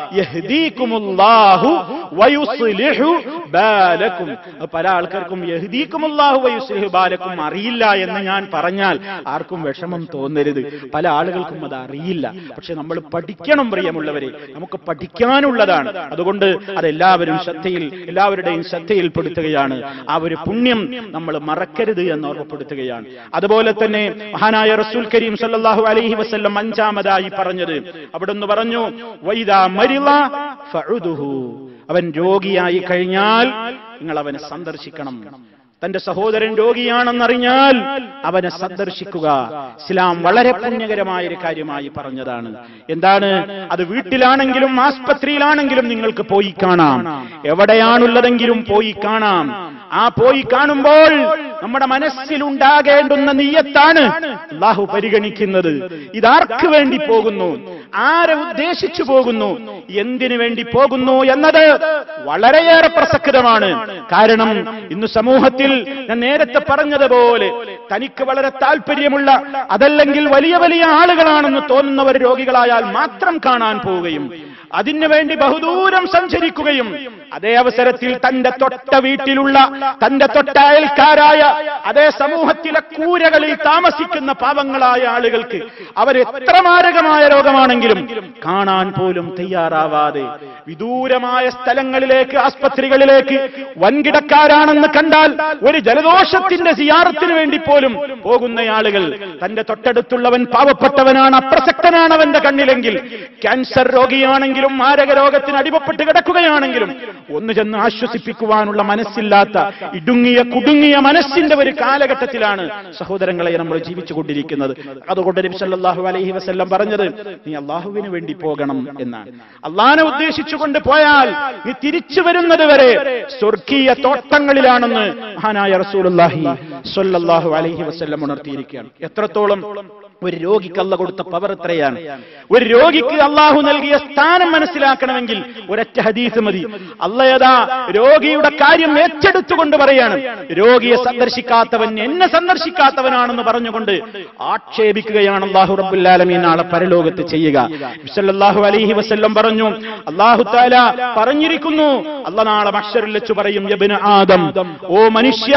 യഹ്ദീകുമുല്ലാഹു വയുസ്ലിഹു ബാലക്കും പല ആൾക്കാർക്കും യഹ്ദീകുമുല്ലാഹു വയുസ്ലിഹു ബാലക്കും അറിയില്ല എന്ന് ഞാൻ പറഞ്ഞാൽ ആർക്കും വിഷമം തോന്നരുത് പല ആളുകൾക്കും അത് അറിയില്ല പക്ഷെ നമ്മൾ പഠിക്കണം പ്രിയമുള്ളവരെ നമുക്ക് പഠിക്കാനുള്ളതാണ് അതുകൊണ്ട് അതെല്ലാവരും ശ്രദ്ധയിൽ എല്ലാവരുടെയും ശ്രദ്ധയിൽപ്പെടുത്തുകയാണ് ആ ഒരു പുണ്യം നമ്മൾ മറക്കരുത് എന്ന് ഓർമ്മപ്പെടുത്തുകയാണ് അതുപോലെ തന്നെ മഹാനായ റസൂൽ കരീം സല്ലല്ലാഹു അലൈഹി വസല്ലം അഞ്ചാമതായി പറഞ്ഞത് അവിടുന്ന് പറഞ്ഞു വൈദാ മരിള ഫഉദുഹു അവൻ രോഗിയായി കഴിഞ്ഞാൽ നിങ്ങൾ അവനെ സന്ദർശിക്കണം തന്റെ സഹോദരൻ രോഗിയാണെന്നറിഞ്ഞാൽ അവനെ സന്ദർശിക്കുക ഇസ്ലാം വളരെ പുണ്യകരമായ ഒരു കാര്യമായി പറഞ്ഞതാണ് എന്താണ് അത് വീട്ടിലാണെങ്കിലും ആസ്പത്രിയിലാണെങ്കിലും നിങ്ങൾക്ക് പോയി കാണാം എവിടെയാണുള്ളതെങ്കിലും പോയി കാണാം ആ പോയി കാണുമ്പോൾ നമ്മുടെ മനസ്സിലുണ്ടാകേണ്ടുന്ന നീയത്താണ് അള്ളാഹു പരിഗണിക്കുന്നത് ഇതാർക്ക് വേണ്ടി പോകുന്നു ആരെ ഉദ്ദേശിച്ചു പോകുന്നു എന്തിനു വേണ്ടി പോകുന്നു എന്നത് വളരെയേറെ പ്രസക്തമാണ് കാരണം ഇന്ന് സമൂഹത്തിൽ ഞാൻ നേരത്തെ പറഞ്ഞതുപോലെ തനിക്ക് വളരെ താല്പര്യമുള്ള അതല്ലെങ്കിൽ വലിയ വലിയ ആളുകളാണെന്ന് തോന്നുന്നവർ രോഗികളായാൽ മാത്രം കാണാൻ പോവുകയും അതിനു വേണ്ടി ബഹുദൂരം സഞ്ചരിക്കുകയും അതേ അവസരത്തിൽ തന്റെ തൊട്ട വീട്ടിലുള്ള തന്റെ തൊട്ട അയൽക്കാരായ അതേ സമൂഹത്തിലെ കൂരകളിൽ താമസിക്കുന്ന പാവങ്ങളായ ആളുകൾക്ക് അവർ എത്ര മാരകമായ രോഗമാണെങ്കിലും കാണാൻ പോലും തയ്യാറാവാതെ വിദൂരമായ സ്ഥലങ്ങളിലേക്ക് ആസ്പത്രികളിലേക്ക് വൻകിടക്കാരാണെന്ന് കണ്ടാൽ ഒരു ജലദോഷത്തിന്റെ സിയാറത്തിന് വേണ്ടി പോലും പോകുന്ന ആളുകൾ തന്റെ തൊട്ടടുത്തുള്ളവൻ പാവപ്പെട്ടവനാണ് അപ്രസക്തനാണ് അവന്റെ കണ്ണിലെങ്കിൽ ക്യാൻസർ രോഗിയാണെങ്കിലും മാരക രോഗത്തിന് അടിമപ്പെട്ട് കിടക്കുകയാണെങ്കിലും ഒന്ന് ചെന്ന് ആശ്വസിപ്പിക്കുവാനുള്ള മനസ്സില്ലാത്ത ഇടുങ്ങിയ കുടുങ്ങിയ മനസ്സിന്റെ ഒരു കാലഘട്ടത്തിലാണ് സഹോദരങ്ങളെ നമ്മൾ ജീവിച്ചുകൊണ്ടിരിക്കുന്നത് അതുകൊണ്ട് നബി സല്ലല്ലാഹു അലൈഹി വസല്ലം പറഞ്ഞത് നീ അള്ളാഹുവിന് വേണ്ടി പോകണം എന്നാണ് അള്ളാഹിനെ ഉദ്ദേശിച്ചുകൊണ്ട് പോയാൽ നീ തിരിച്ചു വരുന്നത് വരെ സ്വർഗീയ തോട്ടങ്ങളിലാണെന്ന് മഹാനായ റസൂലുള്ളാഹി സ്വല്ലല്ലാഹു അലൈഹി വസല്ലം ഉണർത്തിയിരിക്കുകയാണ് എത്രത്തോളം ഒരു രോഗിക്ക് അല്ല കൊടുത്ത പവർ എത്രയാണ് ഒരു രോഗിക്ക് അള്ളാഹു നൽകിയ സ്ഥാനം മനസ്സിലാക്കണമെങ്കിൽ ഒരൊറ്റ ഹദീസ് മതി അല്ലയതാ രോഗിയുടെ കാര്യം ഏറ്റെടുത്തുകൊണ്ട് പറയാണ് രോഗിയെ സന്ദർശിക്കാത്തവൻ എന്നെ സന്ദർശിക്കാത്തവനാണെന്ന് പറഞ്ഞുകൊണ്ട് ആക്ഷേപിക്കുകയാണ് അള്ളാഹു റബ്ബുല്ലാലമീൻ നാളെ പരലോകത്ത് ചെയ്യുക സല്ലല്ലാഹു അലൈഹി വസല്ലം പറഞ്ഞു അള്ളാഹു താല പറഞ്ഞിരിക്കുന്നു അല്ല നാളെ മഷറിൽ വെച്ച് പറയും യബ്ന ആദം ഓ മനുഷ്യ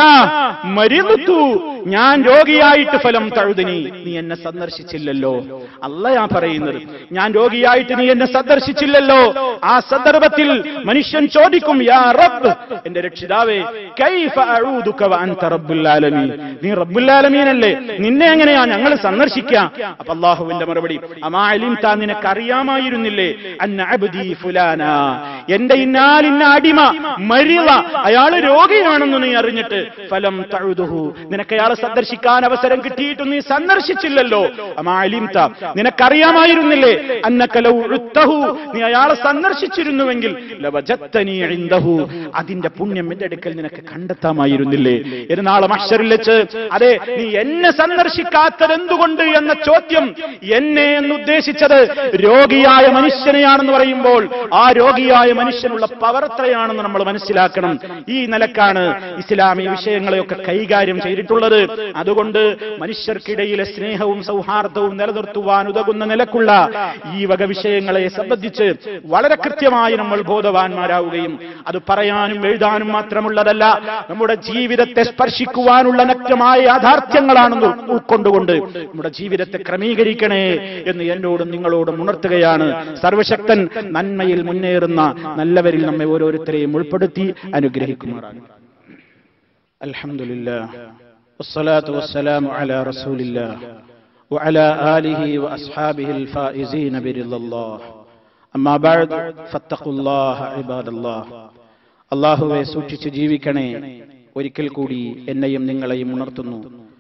മരിതു ഞാൻ രോഗിയായിട്ട് ഫലം തഴുതിനി നീ എന്നെ സന്ദർശിച്ചില്ലല്ലോ അല്ലയാ പറയുന്നത് ഞാൻ രോഗിയായിട്ട് നീ എന്നെ സന്ദർശിച്ചില്ലല്ലോ ആ സന്ദർഭത്തിൽ മനുഷ്യൻ ചോദിക്കും യാ റബ്ബ് എന്റെ രക്ഷിതാവേ കൈഫ അഊദുക വ അൻത റബ്ബുൽ ആലമീൻ നീ റബ്ബുൽ ആലമീനല്ലേ നിന്നെ എങ്ങനെയാ ഞങ്ങൾ സന്ദർശിക്കുക അപ്പൊ അള്ളാഹുവിന്റെ മറുപടി അമാ അലിംത നിനക്ക് അറിയാമായിരുന്നില്ലേ അന്ന അബ്ദി ഫുലാന എന്റെ ഇന്നാലിന്ന അടിമ മരിള അയാള് രോഗിയാണെന്ന് നീ അറിഞ്ഞിട്ട് ഫലം തഴുതുഹു നിനക്ക് അയാളെ സന്ദർശിക്കാൻ അവസരം കിട്ടിയിട്ടും നീ സന്ദർശിച്ചില്ലല്ലോ അമാ അലിംത നിനക്കറിയാമായിരുന്നില്ലേ അന്നക്കലൗ ഉത്തഹു നീ അയാളെ സന്ദർശിച്ചിരുന്നുവെങ്കിൽ ലവജത്തനി ഇൻദഹു അതിന്റെ പുണ്യം എന്റെ അടുക്കൽ നിനക്ക് കണ്ടെത്താമായിരുന്നില്ലേ ഒരു നാളെ മഷറിൽ വെച്ച് അതെ നീ എന്നെ സന്ദർശിക്കാത്തത് എന്തുകൊണ്ട് എന്ന ചോദ്യം എന്നെ എന്ന് ഉദ്ദേശിച്ചത് രോഗിയായ മനുഷ്യനെയാണെന്ന് പറയുമ്പോൾ ആ രോഗിയായ മനുഷ്യനുള്ള പവർ എത്രയാണെന്ന് നമ്മൾ മനസ്സിലാക്കണം ഈ നിലക്കാണ് ഇസ്ലാമി വിഷയങ്ങളെയൊക്കെ കൈകാര്യം ചെയ്തിട്ടുള്ളത് അതുകൊണ്ട് മനുഷ്യർക്കിടയിലെ സ്നേഹവും സൗഹാർദ്ദവും നിലനിർത്തുവാൻ ഉതകുന്ന നിലക്കുള്ള ഈ വക വിഷയങ്ങളെ സംബന്ധിച്ച് വളരെ കൃത്യമായി നമ്മൾ ബോധവാന്മാരാവുകയും അത് പറയാനും എഴുതാനും മാത്രമുള്ളതല്ല നമ്മുടെ ജീവിതത്തെ സ്പർശിക്കുവാനുള്ള നഗ്നമായ യാഥാർത്ഥ്യങ്ങളാണെന്ന് ഉൾക്കൊണ്ടുകൊണ്ട് നമ്മുടെ ജീവിതത്തെ ക്രമീകരിക്കണേ എന്ന് എന്നോടും നിങ്ങളോടും ഉണർത്തുകയാണ് സർവശക്തൻ നന്മയിൽ മുന്നേറുന്ന നല്ലവരിൽ നമ്മെ ഓരോരുത്തരെയും ഉൾപ്പെടുത്തി അനുഗ്രഹിക്കുമാറാണ് അൽഹംദുലില്ലാ والصلاة والسلام على رسول الله وعلى آله وأصحابه الفائزين برضا الله أما بعد فاتقوا الله عباد الله അള്ളാഹുവെ സൂക്ഷിച്ച് ജീവിക്കണേ ഒരിക്കൽ കൂടി എന്നെയും നിങ്ങളെയും ഉണർത്തുന്നു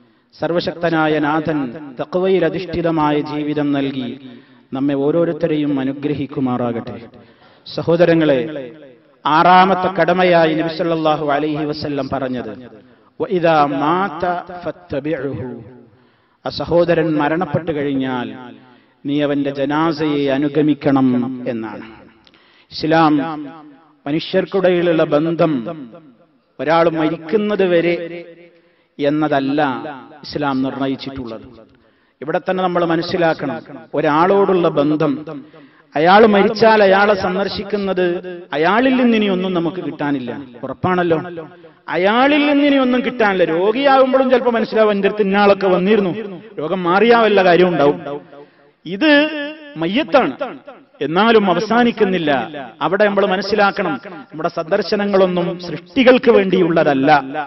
സർവശക്തനായ നാഥൻ തക്വയിൽ അധിഷ്ഠിതമായ ജീവിതം നൽകി നമ്മെ ഓരോരുത്തരെയും അനുഗ്രഹിക്കുമാറാകട്ടെ സഹോദരങ്ങളെ ആറാമത്തെ കടമയായി നബിസല്ലാഹു അലൈഹി വസല്ലം പറഞ്ഞത് "വഇദാ മാത ഫത്തബിഉഹു." ആ സഹോദരൻ മരണപ്പെട്ടു കഴിഞ്ഞാൽ നീ അവന്റെ ജനാസയെ അനുഗമിക്കണം എന്നാണ് ഇസ്ലാം മനുഷ്യർക്കിടയിലുള്ള ബന്ധം ഒരാൾ മരിക്കുന്നത് വരെ എന്നതല്ല ഇസ്ലാം നിർണയിച്ചിട്ടുള്ളത് ഇവിടെ തന്നെ നമ്മൾ മനസ്സിലാക്കണം ഒരാളോടുള്ള ബന്ധം അയാൾ മരിച്ചാൽ അയാളെ സന്ദർശിക്കുന്നത് അയാളിൽ നിന്നിനി ഒന്നും നമുക്ക് കിട്ടാനില്ല ഉറപ്പാണല്ലോ അയാളിൽ നിന്നിനി ഒന്നും കിട്ടാനില്ല രോഗിയാകുമ്പോഴും ചിലപ്പോൾ മനസ്സിലാവും എൻ്റെ അടുത്ത് ഇന്നാളൊക്കെ വന്നിരുന്നു രോഗം മാറിയാ വല്ല കാര്യം ഉണ്ടാവും ഇത് മയ്യത്താണ് എന്നാലും അവസാനിക്കുന്നില്ല അവിടെ നമ്മൾ മനസ്സിലാക്കണം നമ്മുടെ സന്ദർശനങ്ങളൊന്നും സൃഷ്ടികൾക്ക് വേണ്ടിയുള്ളതല്ല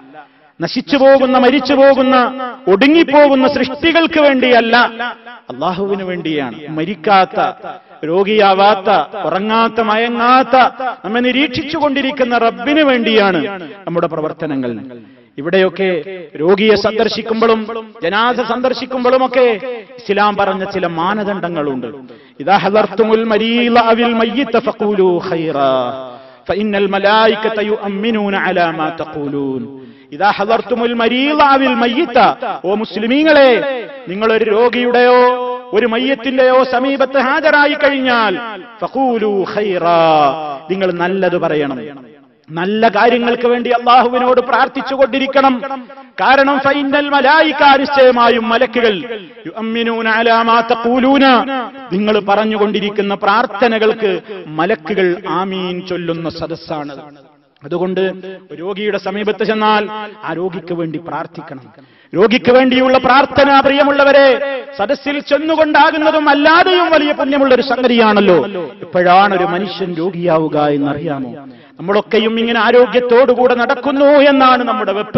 നശിച്ചു പോകുന്ന മരിച്ചു പോകുന്ന ഒടുങ്ങിപ്പോകുന്ന സൃഷ്ടികൾക്ക് വേണ്ടിയല്ല അള്ളാഹുവിന് വേണ്ടിയാണ് മരിക്കാത്ത രോഗിയാവാത്ത ഉറങ്ങാത്ത മയങ്ങാത്ത നമ്മെ നിരീക്ഷിച്ചു കൊണ്ടിരിക്കുന്ന റബ്ബിന് വേണ്ടിയാണ് നമ്മുടെ പ്രവർത്തനങ്ങൾ ഇവിടെയൊക്കെ രോഗിയെ സന്ദർശിക്കുമ്പോഴും ജനാസ സന്ദർശിക്കുമ്പോഴുമൊക്കെ ഇസ്ലാം പറഞ്ഞ ചില മാനദണ്ഡങ്ങളുണ്ട് ഇതാ ഹലർത്തുമുൽ മരീള അവിൽ മയ്യിത്ത ഫഖൂലു ഖൈറാ ഫഇന്നൽ മലായികത യുഅമ്മിനൂന അലാ മാ തഖൂലൂൻ ഇതാ ഹലർത്തുമുൽ മരീള അവിൽ മയ്യിത്ത ഓ മുസ്ലിമീങ്ങളെ നിങ്ങൾ ഒരു രോഗിയുടെയോ ഒരു മയ്യത്തിന്റെയോ സമീപത്ത് ഹാജരായി കഴിഞ്ഞാൽ ഫഖൂലു ഖൈറാ നിങ്ങൾ നല്ലത് പറയണം നല്ല കാര്യങ്ങൾക്ക് വേണ്ടി അള്ളാഹുവിനോട് പ്രാർത്ഥിച്ചു കൊണ്ടിരിക്കണം കാരണം ഫൈനൽ മലായിക്ക നിശ്ചയമായും മലക്കുകൾ യുഅമ്മിനൂന അലാ മാ തഖൂലൂന നിങ്ങൾ പറഞ്ഞുകൊണ്ടിരിക്കുന്ന പ്രാർത്ഥനകൾക്ക് മലക്കുകൾ ആമീൻ ചൊല്ലുന്ന സദസ്സാണ് അതുകൊണ്ട് രോഗിയുടെ സമീപത്ത് ചെന്നാൽ ആ രോഗിക്ക് വേണ്ടി പ്രാർത്ഥിക്കണം രോഗിക്ക് വേണ്ടിയുള്ള പ്രാർത്ഥന പ്രിയമുള്ളവരെ സദസ്സിൽ ചെന്നുകൊണ്ടാകുന്നതും അല്ലാതെയും വലിയ പുണ്യമുള്ള ഒരു സംഗതിയാണല്ലോ എപ്പോഴാണ് ഒരു മനുഷ്യൻ രോഗിയാവുക എന്നറിയാമോ നമ്മളൊക്കെയും ഇങ്ങനെ ആരോഗ്യത്തോടുകൂടെ നടക്കുന്നു എന്നാണ് നമ്മുടെ വെപ്പ്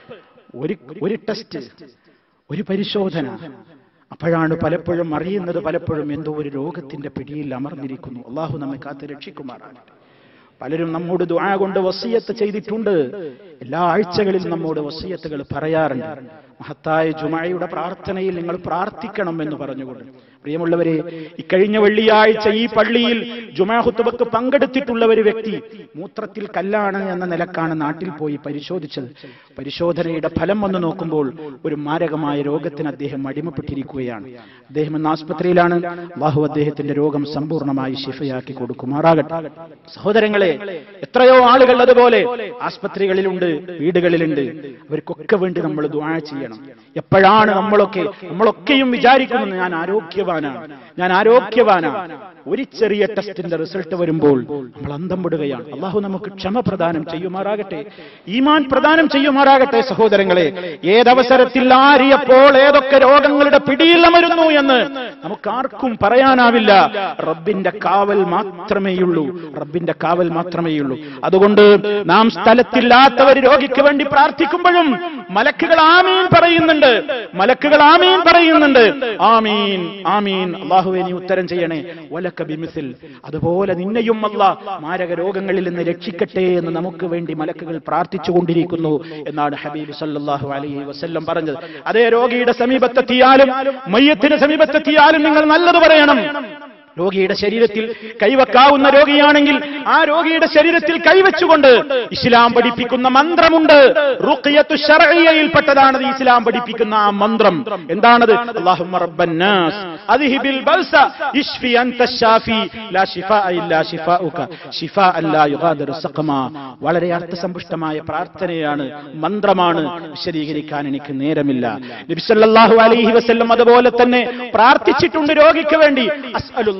ഒരു ഒരു ടെസ്റ്റ് ഒരു പരിശോധന അപ്പോഴാണ് പലപ്പോഴും അറിയുന്നത് പലപ്പോഴും എന്തോ ഒരു രോഗത്തിന്റെ പിടിയിൽ അമർന്നിരിക്കുന്നു അള്ളാഹു നമ്മെ കാത്ത് രക്ഷിക്കുമാറാകട്ടെ പലരും നമ്മോട് ദുആ കൊണ്ട് വസീയത്ത് ചെയ്തിട്ടുണ്ട് എല്ലാ ആഴ്ചകളിലും നമ്മോട് വസീയത്തുകൾ പറയാറുണ്ട് മഹത്തായ ജുമായയുടെ പ്രാർത്ഥനയിൽ നിങ്ങൾ പ്രാർത്ഥിക്കണം എന്ന് പറഞ്ഞുകൊണ്ട് പ്രിയമുള്ളവരെ ഇക്കഴിഞ്ഞ വെള്ളിയാഴ്ച ഈ പള്ളിയിൽ ജുമാ ഹുത്തുബക്ക് പങ്കെടുത്തിട്ടുള്ള ഒരു വ്യക്തി മൂത്രത്തിൽ കല്ലാണ് എന്ന നിലക്കാണ് നാട്ടിൽ പോയി പരിശോധിച്ചത് പരിശോധനയുടെ ഫലം വന്നു നോക്കുമ്പോൾ ഒരു മാരകമായ രോഗത്തിന് അദ്ദേഹം അടിമപ്പെട്ടിരിക്കുകയാണ് അദ്ദേഹം ഇന്ന് ആസ്പത്രിയിലാണ് ബാഹു അദ്ദേഹത്തിന്റെ രോഗം സമ്പൂർണ്ണമായി ശിഫയാക്കി കൊടുക്കുമാറാകട്ടെ സഹോദരങ്ങളെ എത്രയോ ആളുകൾ അതുപോലെ ആസ്പത്രികളിലുണ്ട് വീടുകളിലുണ്ട് അവർക്കൊക്കെ വേണ്ടി നമ്മൾ ദുആ ചെയ്യണം എപ്പോഴാണ് നമ്മളൊക്കെ നമ്മളൊക്കെയും വിചാരിക്കുന്നത് ഞാൻ ആരോഗ്യവാനാണ് ഞാൻ ആരോഗ്യവാനാണ് ഒരു ചെറിയ ടെസ്റ്റിന്റെ റിസൾട്ട് വരുമ്പോൾ നമ്മൾ അന്തം വിടുകയാണ് അള്ളാഹു നമുക്ക് ക്ഷമ പ്രദാനം ചെയ്യുമാറാകട്ടെ ഈമാൻ പ്രദാനം ചെയ്യുമാറാകട്ടെ സഹോദരങ്ങളെ ഏതവസരത്തിൽ ആരിയപ്പോൾ ഏതൊക്കെ രോഗങ്ങളുടെ പിടിയിൽ അമരുന്നു എന്ന് നമുക്കാർക്കും പറയാനാവില്ല റബ്ബിന്റെ കാവൽ മാത്രമേയുള്ളൂ റബ്ബിന്റെ കാവൽ മാത്രമേയുള്ളൂ അതുകൊണ്ട് നാം സ്ഥലത്തില്ലാത്തവർ രോഗിക്ക് വേണ്ടി പ്രാർത്ഥിക്കുമ്പോഴും മലക്കുകൾ ആമീൻ പറയുന്നുണ്ട് മലക്കുകൾ ആമീൻ പറയുന്നുണ്ട് ആമീൻ ആമീൻ അള്ളാഹുവെ നീ ഉത്തരം ചെയ്യണേ വലക്ക ബിമിസിൽ അതുപോലെ നിന്നെയും അല്ല മാരക രോഗങ്ങളിൽ നിന്ന് രക്ഷിക്കട്ടെ എന്ന് നമുക്ക് വേണ്ടി മലക്കുകൾ പ്രാർത്ഥിച്ചു കൊണ്ടിരിക്കുന്നു എന്നാണ് ഹബീബ് സല്ലല്ലാഹു അലൈഹി വസല്ലം പറഞ്ഞത് അതേ രോഗിയുടെ സമീപത്തെത്തിയാലും മയ്യത്തിന് സമീപത്തെത്തിയാലും നിങ്ങൾ നല്ലത് പറയണം രോഗിയുടെ ശരീരത്തിൽ കൈവക്കാവുന്ന രോഗിയാണെങ്കിൽ ആ രോഗിയുടെ ശരീരത്തിൽ കൈവച്ചുകൊണ്ട് ഇസ്ലാം പഠിപ്പിക്കുന്ന മന്ത്രമുണ്ട് റുഖിയത്തു ശർഇയ്യയിൽപ്പെട്ടതാണ് ഈ ഇസ്ലാം പഠിപ്പിക്കുന്ന ആ മന്ത്രം എന്താണത് അല്ലാഹുമ്മ റബ്ബൻ നാസ് അദ്ഹിബിൽ ബൽസ ഇശ്ഫി അൻത ശാഫി ലാ ശിഫാ ഇല്ലാ ശിഫാഉക ശിഫാ അല്ലാ യുഗാദിറു സഖമ വളരെ അർത്ഥസമ്പുഷ്ടമായ പ്രാർത്ഥനയാണ് മന്ത്രമാണ് വിശദീകരിക്കാൻ എനിക്ക് നേരമില്ല നബി സല്ലല്ലാഹു അലൈഹി വസല്ലം അതുപോലെ തന്നെ പ്രാർത്ഥിച്ചിട്ടുണ്ട് രോഗിക്ക് വേണ്ടി അസ്അലുല്ലാഹ്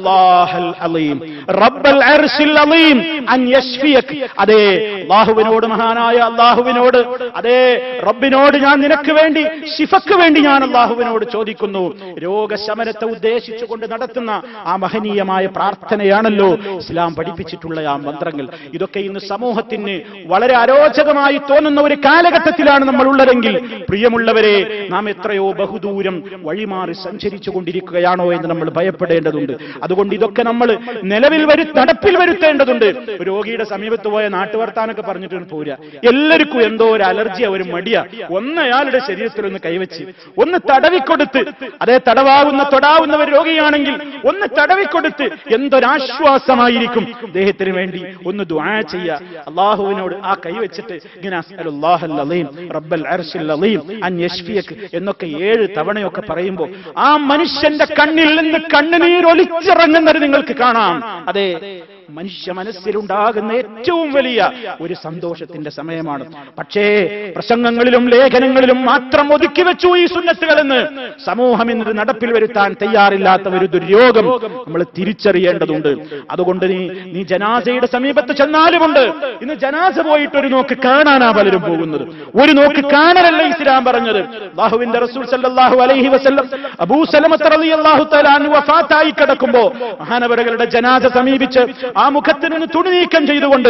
അസ്അലുല്ലാഹൽ അലീം റബ്ബൽ അർശിൽ അലീം അൻ യശ്ഫിയക് അതേ അല്ലാഹുവിനോട് മഹാനായ അല്ലാഹുവിനോട് അതേ റബ്ബിനോട് ഞാൻ നിനക്ക് വേണ്ടി ശിഫക്ക് വേണ്ടി ഞാൻ അല്ലാഹുവിനോട് ചോദിക്കുന്നു രോഗശമനത്തെ ഉദ്ദേശിച്ചുകൊണ്ട് നടത്തുന്ന ആ മഹനീയമായ പ്രാർത്ഥനയാണല്ലോ ഇസ്ലാം പഠിപ്പിച്ചിട്ടുള്ള ആ മന്ത്രങ്ങൾ ഇതൊക്കെ ഇന്ന് സമൂഹത്തിന് വളരെ അരോചകമായി തോന്നുന്ന ഒരു കാലഘട്ടത്തിലാണ് നമ്മൾ ഉള്ളതെങ്കിൽ പ്രിയമുള്ളവരെ നാം എത്രയോ ബഹുദൂരം വഴിമാറി സഞ്ചരിച്ചു കൊണ്ടിരിക്കുകയാണോ എന്ന് നമ്മൾ ഭയപ്പെടേണ്ടതുണ്ട് അതുകൊണ്ട് ഇതൊക്കെ നമ്മൾ നിലവിൽ വരു നടപ്പിൽ വരുത്തേണ്ടതുണ്ട് ഒരു രോഗിയുടെ സമീപത്ത് പോയ നാട്ടുവർത്താനൊക്കെ പറഞ്ഞിട്ട് പോരാ എല്ലാവർക്കും എന്തോ ഒരു അലർജിയാ ഒരു മടിയാ ഒന്ന് അയാളുടെ ശരീരത്തിൽ ഒന്ന് കൈവച്ച് ഒന്ന് തടവിക്കൊടുത്ത് അതേ തടവാകുന്ന തൊടാവുന്ന ഒരു രോഗിയാണെങ്കിൽ ഒന്ന് തടവിക്കൊടുത്ത് എന്തൊരാശ്വാസമായിരിക്കും അദ്ദേഹത്തിന് വേണ്ടി ഒന്ന് ദുആ ചെയ്യുക അള്ളാഹുവിനോട് ആ കൈ വെച്ചിട്ട് ഇങ്ങനെ അസ്അലുല്ലാഹൽ അലീം റബ്ബൽ അർശിൽ അലീം അൻ യശ്ഫിയക് എന്നൊക്കെ ഏഴ് തവണയൊക്കെ പറയുമ്പോൾ ആ മനുഷ്യന്റെ കണ്ണിൽ നിന്ന് കണ്ണുനീർ ഒലിച്ചിറങ്ങുന്നത് നിങ്ങൾക്ക് കാണാം അതെ മനുഷ്യ മനസ്സിലുണ്ടാകുന്ന ഏറ്റവും വലിയ ഒരു സന്തോഷത്തിന്റെ സമയമാണ് പക്ഷേ പ്രസംഗങ്ങളിലും ലേഖനങ്ങളിലും മാത്രം ഒതുക്കി വെച്ചു ഈ സുന്നത്തുകളെന്ന് സമൂഹം ഇന്നത് നടപ്പിൽ വരുത്താൻ തയ്യാറില്ലാത്ത ഒരു ദുര്യോഗം നമ്മൾ തിരിച്ചറിയേണ്ടതുണ്ട് അതുകൊണ്ട് നീ നീ ജനാസയുടെ സമീപത്ത് ചെന്നാലുമുണ്ട് ഇന്ന് ജനാസ പോയിട്ട് ഒരു നോക്ക് കാണാനാ പലരും പോകുന്നത് ഒരു നോക്ക് കാണലല്ല ഇസ്ലാം പറഞ്ഞത് അള്ളാഹുവിന്റെ റസൂൽ സല്ലല്ലാഹു അലൈഹി വസല്ലം അബൂ സലമത്ത് റളിയല്ലാഹു തആല അൻഹു വഫാത്തായി കിടക്കുമ്പോ മഹാനവരകളുടെ ജനാസ സമീപിച്ച് ആ മുഖത്ത് നിന്ന് തുണി നീക്കം ചെയ്തുകൊണ്ട്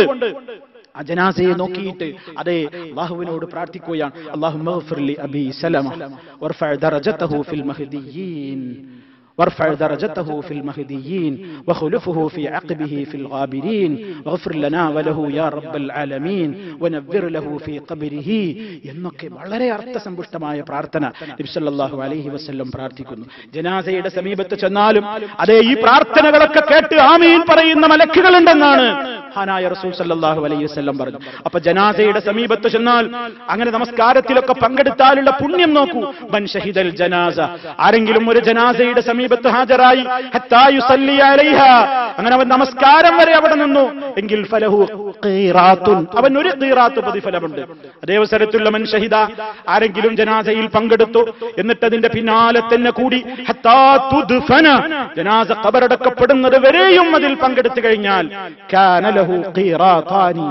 ആ ജനാസയെ നോക്കിയിട്ട് അതെ അള്ളാഹുവിനോട് പ്രാർത്ഥിക്കുകയാണ് അള്ളാഹു അബി സലമ വർഫഅ ദറജതഹു ഫിൽ മഹ്ദിയീൻ وارفع درجته في المهديين وخلفه في عقبه في الغابرين واغفر لنا وله يا رب العالمين ونذر له في قبره എന്നൊക്കെ വളരെ അർത്ഥസമ്പുഷ്ടമായ പ്രാർത്ഥന നബിസല്ലാഹു അലൈഹി വസ്ല്ലം പ്രാർത്ഥിക്കുന്നു ജനാസയുടെ സമീപത്ത് ചെന്നാലും അതേ ഈ പ്രാർത്ഥനകളൊക്കെ കേട്ട് ആമീൻ പറയുന്ന മലക്കുകളുണ്ടെന്നാണ് ഹാനായ റസൂൽ സല്ലല്ലാഹു അലൈഹി വസല്ലം പറഞ്ഞു അപ്പൊ ജനാസയുടെ സമീപത്ത് ചെന്നാൽ അങ്ങനെ നമസ്കാരത്തിലൊക്കെ പങ്കെടുത്താലുള്ള പുണ്യം നോക്കൂ മൻ ഷഹിദൽ ജനാസ ആരെങ്കിലും ഒരു ജനാസയുടെ സമീപത്ത് ഹാജരായി ഹത്താ യുസല്ലി അലൈഹ അങ്ങനെ അവൻ നമസ്കാരം വരെ അവിടെ നിന്നു എങ്കിൽ ഫലഹു ഖീറാത്തുൻ അവൻ ഒരു ഖീറാത്ത് പ്രതിഫലമുണ്ട് അതേ അവസരത്തിലുള്ള മൻ ഷഹിദ ആരെങ്കിലും ജനാസയിൽ പങ്കെടുത്തു എന്നിട്ട് അതിന്റെ പിന്നാലെ തന്നെ കൂടി ഹത്താ തുദ്ഫന ജനാസ ഖബറടക്കപ്പെടുന്നത് വരെയും അതിൽ പങ്കെടുത്തു കഴിഞ്ഞാൽ കാന ലഹു ഖീറാത്താനി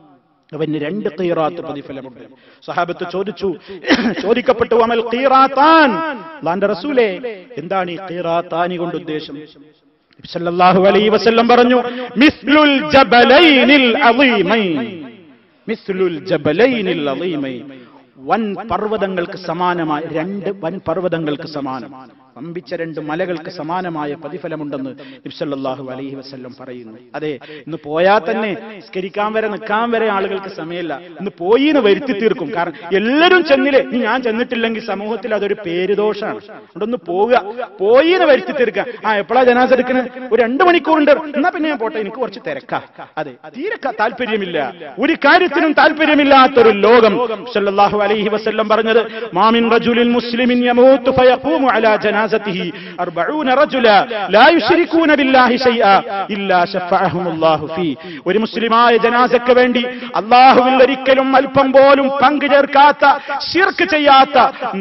അവന് രണ്ട് ഖീറാത്ത് പ്രതിഫലമുണ്ട് സഹാബത്ത് ചോദിച്ചു ചോദിക്കപ്പെട്ടു അമൽ ഖീറാത്താൻ അല്ലാഹുവിന്റെ റസൂലേ എന്താണ് ഈ ഖീറാത്താനി കൊണ്ട് ഉദ്ദേശം നബി സല്ലല്ലാഹു അലൈഹി വസല്ലം പറഞ്ഞു മിസ്ലുൽ ജബലൈനിൽ അളീമൈൻ മിസ്ലുൽ ജബലൈനിൽ അളീമൈൻ വൻ പർവ്വതങ്ങൾക്ക് സമാനമായ രണ്ട് വൻ പർവ്വതങ്ങൾക്ക് സമാനം വമ്പിച്ച രണ്ട് മലകൾക്ക് സമാനമായ പ്രതിഫലമുണ്ടെന്ന് നിബ്സല്ലാഹു അലൈഹി വസ്ല്ലം പറയുന്നു അതെ ഇന്ന് പോയാൽ തന്നെ സ്കരിക്കാൻ വരെ നിൽക്കാൻ വരെ ആളുകൾക്ക് സമയമില്ല ഇന്ന് പോയി എന്ന് വരുത്തി തീർക്കും കാരണം എല്ലാവരും ചെന്നില്ലേ ഇനി ഞാൻ ചെന്നിട്ടില്ലെങ്കിൽ സമൂഹത്തിൽ അതൊരു പേരുദോഷമാണ് അതുകൊണ്ടൊന്ന് പോവുക പോയി എന്ന് വരുത്തി തീർക്കുക ആ എപ്പോഴാ ജനാസ എടുക്കുന്നത് ഒരു രണ്ട് മണിക്കൂറുണ്ട് എന്നാ പിന്നെ ഞാൻ പോട്ടെ എനിക്ക് കുറച്ച് തിരക്കാ അതെ തീരെ ക- താല്പര്യമില്ല ഒരു കാര്യത്തിനും താല്പര്യമില്ലാത്തൊരു ലോകം സല്ലല്ലാഹു അലൈഹി വസല്ലം പറഞ്ഞത് മാമിൻ റജുലിൻ മുസ്ലിമിൻ യമൂത്തു ഫയഖൂമു അലാ ജനാസതിഹി 40 റജുല ലാ യുശ്രികൂന ബില്ലാഹി ഷൈആ ഇല്ലാ ശഫഅഹുമുല്ലാഹു ഫീ ഒരു മുസ്ലിമായ ജനാസക്ക് വേണ്ടി അല്ലാഹുവിൽ ഒരിക്കലും അല്പം പോലും പങ്കു ചേർക്കാത്ത ശിർക്ക് ചെയ്യാത്ത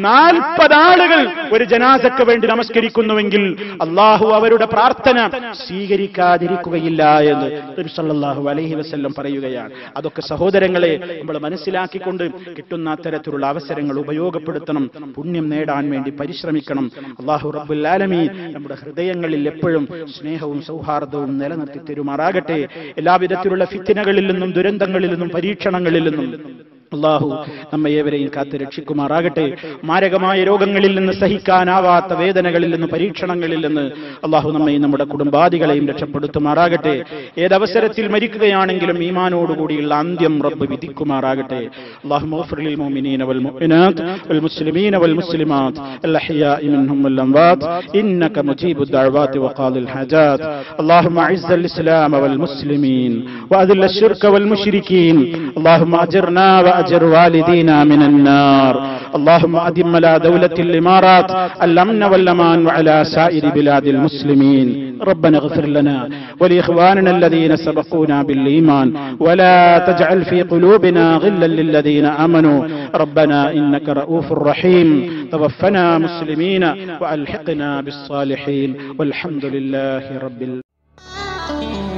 40 ആളുകൾ ഒരു ജനാസക്ക് വേണ്ടി നമസ്കരിക്കുന്നുവെങ്കിൽ അള്ളാഹു അവരുടെ പ്രാർത്ഥന സ്വീകരിക്കാതിരിക്കുകയില്ല എന്ന് നബി സല്ലല്ലാഹു അലൈഹി വസല്ലം പറയുകയാണ് അതൊക്കെ സഹോദരങ്ങളെ നമ്മൾ മനസ്സിലാക്കിക്കൊണ്ട് കിട്ടുന്ന അത്തരത്തിലുള്ള അവസരങ്ങൾ ഉപയോഗപ്പെടുത്തണം പുണ്യം നേടാൻ വേണ്ടി പരിശ്രമിക്കണം അള്ളാഹു റബ്ബുൽ ആലമീൻ നമ്മുടെ ഹൃദയങ്ങളിൽ എപ്പോഴും സ്നേഹവും സൗഹാർദ്ദവും നിലനിർത്തി തരുമാറാകട്ടെ എല്ലാവിധത്തിലുള്ള ഫിത്തിനകളിൽ നിന്നും ദുരന്തങ്ങളിൽ നിന്നും പരീക്ഷണങ്ങളിൽ നിന്നും അള്ളാഹു നമ്മെ ഏവരെയും കാത്ത് രക്ഷിക്കുമാറാകട്ടെ മാരകമായ രോഗങ്ങളിൽ നിന്ന് സഹിക്കാനാവാത്ത വേദനകളിൽ നിന്ന് പരീക്ഷണങ്ങളിൽ നിന്ന് അള്ളാഹു നമ്മയും നമ്മുടെ കുടുംബാദികളെയും രക്ഷപ്പെടുത്തുമാറാകട്ടെ ഏതവസരത്തിൽ മരിക്കുകയാണെങ്കിലും ഈമാനോടുകൂടിയുള്ള അന്ത്യം റബ്ബ് വിധിക്കുമാറാകട്ടെ അള്ളാഹു مغفر للمؤمنين والمؤمنات والمسلمين والمسلمات الأحياء منهم والأموات إنك مجيب الدعوات وقاضي الحاجات اللهم أعز الإسلام والمسلمين وأذل الشرك والمشركين اللهم أجرنا وأجر والدينا من النار اللهم أدم على دولة الإمارات الأمن والأمان وعلى سائر بلاد المسلمين ربنا اغفر لنا ولإخواننا الذين سبقونا بالإيمان ولا تجعل في قلوبنا غلا للذين آمنوا ربنا إنك رؤوف رحيم توفنا مسلمين وألحقنا بالصالحين والحمد لله رب العالمين